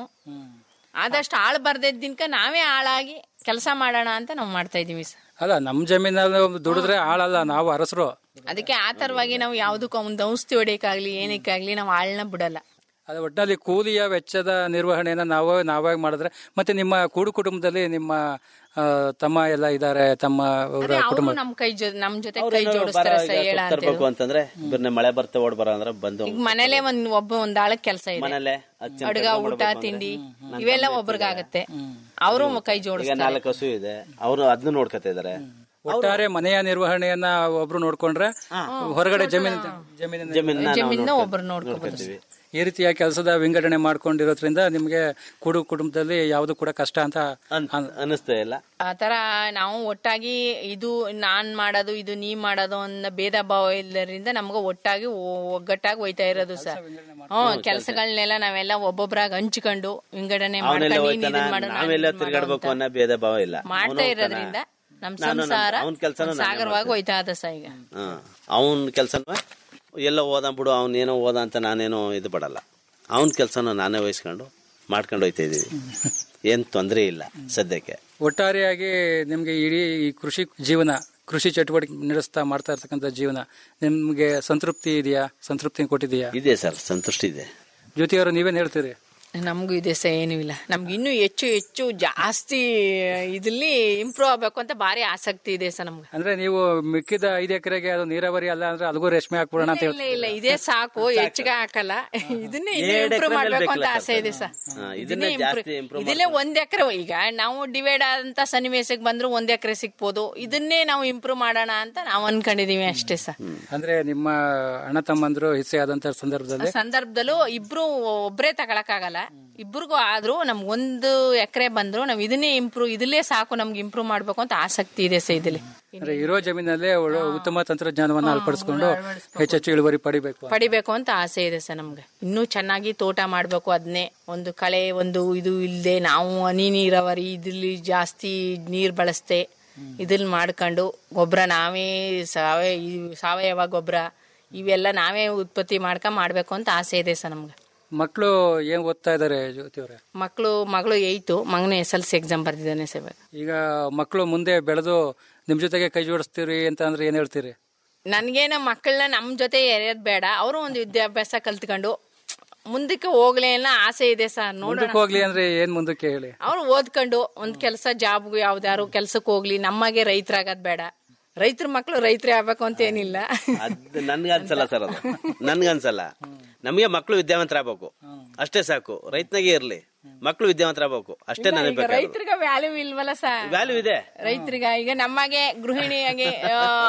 ಆದಷ್ಟು ಆಳ್ ಬರ್ದಿದ್ದಿನ್ಕ ನಾವೇ ಆಳಾಗಿ ಕೆಲಸ ಮಾಡೋಣ ಅಂತ ನಾವು ಮಾಡ್ತಾ ಇದೀವಿ ಸರ್ ಅಲ್ಲ ನಮ್ ಜಮೀನಲ್ಲಿ ದುಡಿದ್ರೆ ಆಳಲ್ಲ ನಾವು ಅರಸರು ಅದಕ್ಕೆ ಆ ತರವಾಗಿ ನಾವು ಯಾವ್ದಕ್ಕೂ ಒಂದು ಔಷಧಿ ಹೊಡಿಯಕ್ಕಾಗ್ಲಿ ಏನಕ್ಕಾಗ್ಲಿ ನಾವು ಆಳ್ನ ಬಿಡಲ್ಲ ಅದೇ ಒಟ್ಟಿನಲ್ಲಿ ಕೂಲಿಯ ವೆಚ್ಚದ ನಿರ್ವಹಣೆಯನ್ನ ನಾವೇ ನಾವಾಗಿ ಮಾಡಿದ್ರೆ ಮತ್ತೆ ನಿಮ್ಮ ಕೂಡು ಕುಟುಂಬದಲ್ಲಿ ನಿಮ್ಮ ಆ, ತಮ್ಮ ಎಲ್ಲ ಇದ್ದಾರೆ ತಮ್ಮ ಅವರ ಅದೇ ಕುಟುಂಬ ಅವರು ನಮ್ ಕೈ ಜೊ ನಮ್ ಜೊತೆ ಕೈ ಅವ್ರೇನೋ ಜೋಡಿಸ್ತಾರೆ ಬರ ಸರ್ ಈಗ ಹೇಳ ಸೊಪ್ಪು ತರ್ಬೇಕು ಅಂತಂದ್ರೆ ಬಿರ್ನೆ ಮಳೆ ಬರ್ತೆ ಓಡ್ ಬರ ಅಂದ್ರೆ ಬಂದು ಈಗ ಮನೇಲೆ ಒಂದ್ ಒಬ್ಬ ಒಂದ್ ಆಳಕ್ ಕೆಲಸ ಇದೆ ಮನೇಲೆ ಹತ್ತು ಜನ ಅಡ್ಗ ಕೆಲ್ಸ ಊಟ ಮಾಡ್ಬೇಕು ಅಂದ್ರೆ ತಿಂಡಿ ನನ್ ಇವೆಲ್ಲ ತಮ್ಮ ಒಬ್ರಿಗಾಗತ್ತೆ ಅವರು ಕೈ ಈಗ ಜೋಡಿಸ್ತಾರೆ ನಾಲ್ಕು ಹಸು ಇದೆ ಅವರು ಅದನ್ನ ನೋಡ್ಕೊತಾ ಇದಾರೆ ಒಟ್ಟಾರೆ ಮನೆಯ ನಿರ್ವಹಣೆಯನ್ನ ಒಬ್ರು ನೋಡ್ಕೊಂಡ್ರೆ ಹೊರಗಡೆ ಜಮೀನು ಜಮೀನಿನ ಜಮೀನ ಜಮೀನ ಒಬ್ರು ನೋಡ್ಕೋಬಹುದು ನೋಡ್ಕೊತೀವಿ ಈ ರೀತಿಯ ಕೆಲಸದ ವಿಂಗಡಣೆ ಮಾಡ್ಕೊಂಡಿರೋದ್ರಿಂದ ನಿಮ್ಗೆ ಕುಡು ಕುಟುಂಬದಲ್ಲಿ ಯಾವುದು ಕೂಡ ಕಷ್ಟ ಅಂತ ಅನಿಸ್ತಾ ಇಲ್ಲ ಆತರ ನಾವು ಒಟ್ಟಾಗಿ ಇದು ನಾನ್ ಮಾಡೋದು ಇದು ನೀ ಮಾಡೋದು ಅನ್ನೋ ಭೇದ ಭಾವ ಇಲ್ಲದ್ರಿಂದ ನಮ್ಗೆ ಒಟ್ಟಾಗಿ ಒ- ಒಗ್ಗಟ್ಟಾಗಿ ಹೋಯ್ತಾ ಇರೋದು ಸರ್ ಹ್ಮ್ ಕೆಲ್ಸಗಳನ್ನೆಲ್ಲ ನಾವೆಲ್ಲ ಒಬ್ಬೊಬ್ರಾಗ ಹಂಚ್ಕೊಂಡು ವಿಂಗಡಣೆ ಅವನೆಲ್ಲ ಮಾಡ್ಕೊಂಡು ನೀನ್ ಹೋಯ್ತಾನ ಇದನ್ ಮಾಡು, ನಾನ್ ನಾವೆಲ್ಲ ಇದನ್ ಮಾಡು ತಿರ್ಗಾಡ್ಬೇಕು ಅಂತ ಅನ್ನೋ ಭೇದ ಭಾವ ಇಲ್ಲ ಮಾಡ್ತಾ ಇರೋದ್ರಿಂದ ನಮ್ ಸಂಸಾರ ಅವನ ಕೆಲಸನ ಒಂದ್ ಸಾಗರವಾಗಿ ಹೋಯ್ತಾ ಅದ ಸ ಈಗ ಅವನ ಕೆಲಸನ ಎಲ್ಲ ಓದ ಬಿಡು ಅವನೇನೋ ಓದ ಅಂತ ನಾನೇನೋ ಇದು ಪಡಲ್ಲ ಅವನ ಕೆಲಸನ ನಾನೇ ವಹಿಸ್ಕೊಂಡು ಮಾಡ್ಕೊಂಡು ಹೋಯ್ತಾ ಇದೀವಿ ಏನ್ ತೊಂದರೆ ಇಲ್ಲ ಸದ್ಯಕ್ಕೆ ಒಟ್ಟಾರೆಯಾಗಿ ನಿಮ್ಗೆ ಇಡೀ ಈ ಕೃಷಿ ಜೀವನ ಕೃಷಿ ಚಟುವಟಿಕೆ ನಡೆಸ್ತಾ ಮಾಡ್ತಾ ಇರ್ತಕ್ಕಂಥ ಜೀವನ ನಿಮ್ಗೆ ಸಂತೃಪ್ತಿ ಇದೆಯಾ ಸಂತೃಪ್ತಿ ಕೊಟ್ಟಿದೆಯಾ ಇದೆ ಸರ್ ಸಂತುಷ್ಟಿ ಇದೆ ಜ್ಯೋತಿಯವರು ನೀವೇನ್ ಹೇಳ್ತೀರಿ ನಮಗೂ ಇದೆ ಸಹ ಏನೂ ಇಲ್ಲ ನಮ್ಗೆ ಇನ್ನೂ ಹೆಚ್ಚು ಹೆಚ್ಚು ಜಾಸ್ತಿ ಇದಲ್ಲಿ ಇಂಪ್ರೂವ್ ಆಗಬೇಕು ಅಂತ ಭಾರಿ ಆಸಕ್ತಿ ಇದೆ ಸರ್ ನಮ್ಗೆ ಅಂದ್ರೆ ನೀವು ಮಿಕ್ಕಿದ ಐದು ಎಕರೆಗೆ ಅದು ನೀರಾವರಿ ಅಲ್ಲ ಅಂದ್ರೆ ಅಲ್ಗೂ ರೇಷ್ಮೆ ಹಾಕ್ಬಿಡೋಣ ಅಂತ ಇಲ್ಲ ಇಲ್ಲ ಇದೇ ಸಾಕು ಹೆಚ್ಚಿಗೆ ಹಾಕಲ್ಲ ಇದನ್ನೇ ಇನ್ನೂ ಎರಡ್ ಇಂಪ್ರೂವ್ ಎಕ್ರೆ ಮೇಲೆ ಮಾಡ್ಬೇಕು ಅಂತ ಬೇಕಲ್ಲ ಆಸೆ ಇದೆ ಸರ್ ಹಾ, ಇದನ್ನೇ ಜಾಸ್ತಿ improve ಇದಲ್ಲೇ ಒಂದ್ ಎಕರೆ ಈಗ ನಾವು ಡಿವೈಡ್ ಆದಂತ ಸನ್ನಿವೇಶಕ್ಕೆ ಬಂದ್ರು ಒಂದ್ ಎಕರೆ ಸಿಕ್ಬೋದು ಇದನ್ನೇ ನಾವು ಇಂಪ್ರೂವ್ ಮಾಡೋಣ ಅಂತ ನಾವು ಅನ್ಕೊಂಡಿದೀವಿ ಅಷ್ಟೇ ಸರ್ ಅಂದ್ರೆ ನಿಮ್ಮ ಅಣ್ಣ ತಮ್ಮಂದ್ರು ಹಿಸ್ಸೆ ಆದಂತ ಸಂದರ್ಭದಲ್ಲಿ ಸಂದರ್ಭದಲ್ಲೂ ಇಬ್ರು ಒಬ್ರೇ ತಗೊಳಕ್ಕಾಗಲ್ಲ ಇಬ್ರಿಗೂ ಆದ್ರೂ ನಮ್ಗೆ ಒಂದು ಎಕರೆ ಬಂದ್ರು ನಾವ್ ಇದನ್ನೇ ಇಂಪ್ರೂವ್ ಇದಲ್ಲೇ ಸಾಕು ನಮ್ಗೆ ಇಂಪ್ರೂವ್ ಮಾಡ್ಬೇಕು ಅಂತ ಆಸಕ್ತಿ ಇದೆ ಸರ್ ಇದಲ್ಲಿ ಅಂದ್ರೆ ಇರೋ ಜಮೀನಲ್ಲಿ ಒಳ್ಳೆ ಉತ್ತಮ ತಂತ್ರಜ್ಞಾನವನ್ನ ಅಳವಡಿಸ್ಕೊಂಡು ಹೆಚ್ಚೆಚ್ಚು ಇಳುವರಿ ಪಡಿಬೇಕು ಪಡಿಬೇಕು ಅಂತ ಆಸೆ ಇದೆ ಸರ್ ನಮ್ಗೆ ಇನ್ನೂ ಚೆನ್ನಾಗಿ ತೋಟ ಮಾಡ್ಬೇಕು ಅದನ್ನೇ ಒಂದು ಕಳೆ ಒಂದು ಇದು ಇಲ್ಲದೆ ನಾವು ಹನಿ ನೀರಾವರಿ ಇದ್ರಲ್ಲಿ ಜಾಸ್ತಿ ನೀರ್ ಬಳಸ್ತೆ ಇದ್ರಲ್ಲಿ ಮಾಡ್ಕೊಂಡು ಗೊಬ್ಬರ ನಾವೇ ಸಾವಯ ಈ ಸಾವಯವ ಗೊಬ್ಬರ ಇವೆಲ್ಲ ನಾವೇ ಉತ್ಪತ್ತಿ ಮಾಡ್ಕೊಂಡ್ ಮಾಡ್ಬೇಕು ಅಂತ ಆಸೆ ಇದೆ ಸರ್ ನಮ್ಗೆ ಮಕ್ಕಳು ಏನ್ ಓದ್ತಾ ಇದಾರೆ ಜ್ಯೋತಿ ಅವರೇ ಮಕ್ಕಳು ಮಗಳು ಏಯ್ತು ಮಗನ ಎಸ್ ಎಲ್ ಸಿ ಎಕ್ಸಾಮ್ ಬರ್ದಿದ್ದಾನೆ ಸರ್ ಇವಾಗ. ಈಗ ಮಕ್ಕಳು ಮುಂದೆ ಬೆಳೆದು ನಿಮ್ ಜೊತೆಗೆ ಕೈ ಜೋಡಿಸ್ತೀರಿ ಅಂತ ಅಂದ್ರೆ ಏನ್ ಹೇಳ್ತೀರಿ ನನ್ಗೇನು ಮಕ್ಕಳನ್ನ ನಮ್ ಜೊತೆ ಎರೆಯೋದ್ ಬೇಡ ಅವರು ಒಂದು ವಿದ್ಯಾಭ್ಯಾಸ ಕಲ್ತ್ಕೊಂಡು ಮುಂದಕ್ಕೆ ಹೋಗ್ಲಿ ಅನ್ನೋ ಆಸೆ ಇದೆ ಸರ್ ನೋಡೋಣ ಮುಂದಕ್ಕೆ ಹೋಗ್ಲಿ ಅಂದ್ರೆ ಏನ್ ಮುಂದಕ್ಕೆ ಹೇಳಿ ಅವ್ರು ಓದ್ಕೊಂಡು ಒಂದ್ ಕೆಲಸ ಜಾಬ್ಗೂ ಯಾವ್ದಾರು ಕೆಲ್ಸಕ್ಕೆ ಹೋಗ್ಲಿ ನಮಗೆ ರೈತರಾಗದ್ ಬೇಡ ರೈತರ ಮಕ್ಕಳು ರೈತರೇ ಆಗ್ಬೇಕು ಅಂತ ಏನಿಲ್ಲ ಅದ್ ನನ್ಗ ಅನ್ಸಲ್ಲ ಸರ್ ಅದು ನನ್ಗ ಅನ್ಸಲ್ಲ ನಮಗೆ ಮಕ್ಕಳು ವಿದ್ಯಾವಂತರಾಗಬೇಕು ಅಷ್ಟೇ ಸಾಕು ರೈತನಾಗೆ ಇರ್ಲಿ ಮಕ್ಕಳು ವಿದ್ಯಾವಂತರಾಗಬೇಕು ಅಷ್ಟೇ ನನಗೆ ಈಗ ಬೇಕಾಗಿರೋದು ರೈತರಿಗೆ ವ್ಯಾಲ್ಯೂ ಇಲ್ವಲ್ಲ ಸರ್ ವ್ಯಾಲ್ಯೂ ಇದೆ ರೈತರಿಗೆ ಈಗ ನಮಗೆ ಗೃಹಿಣಿಯಾಗಿ ಆ,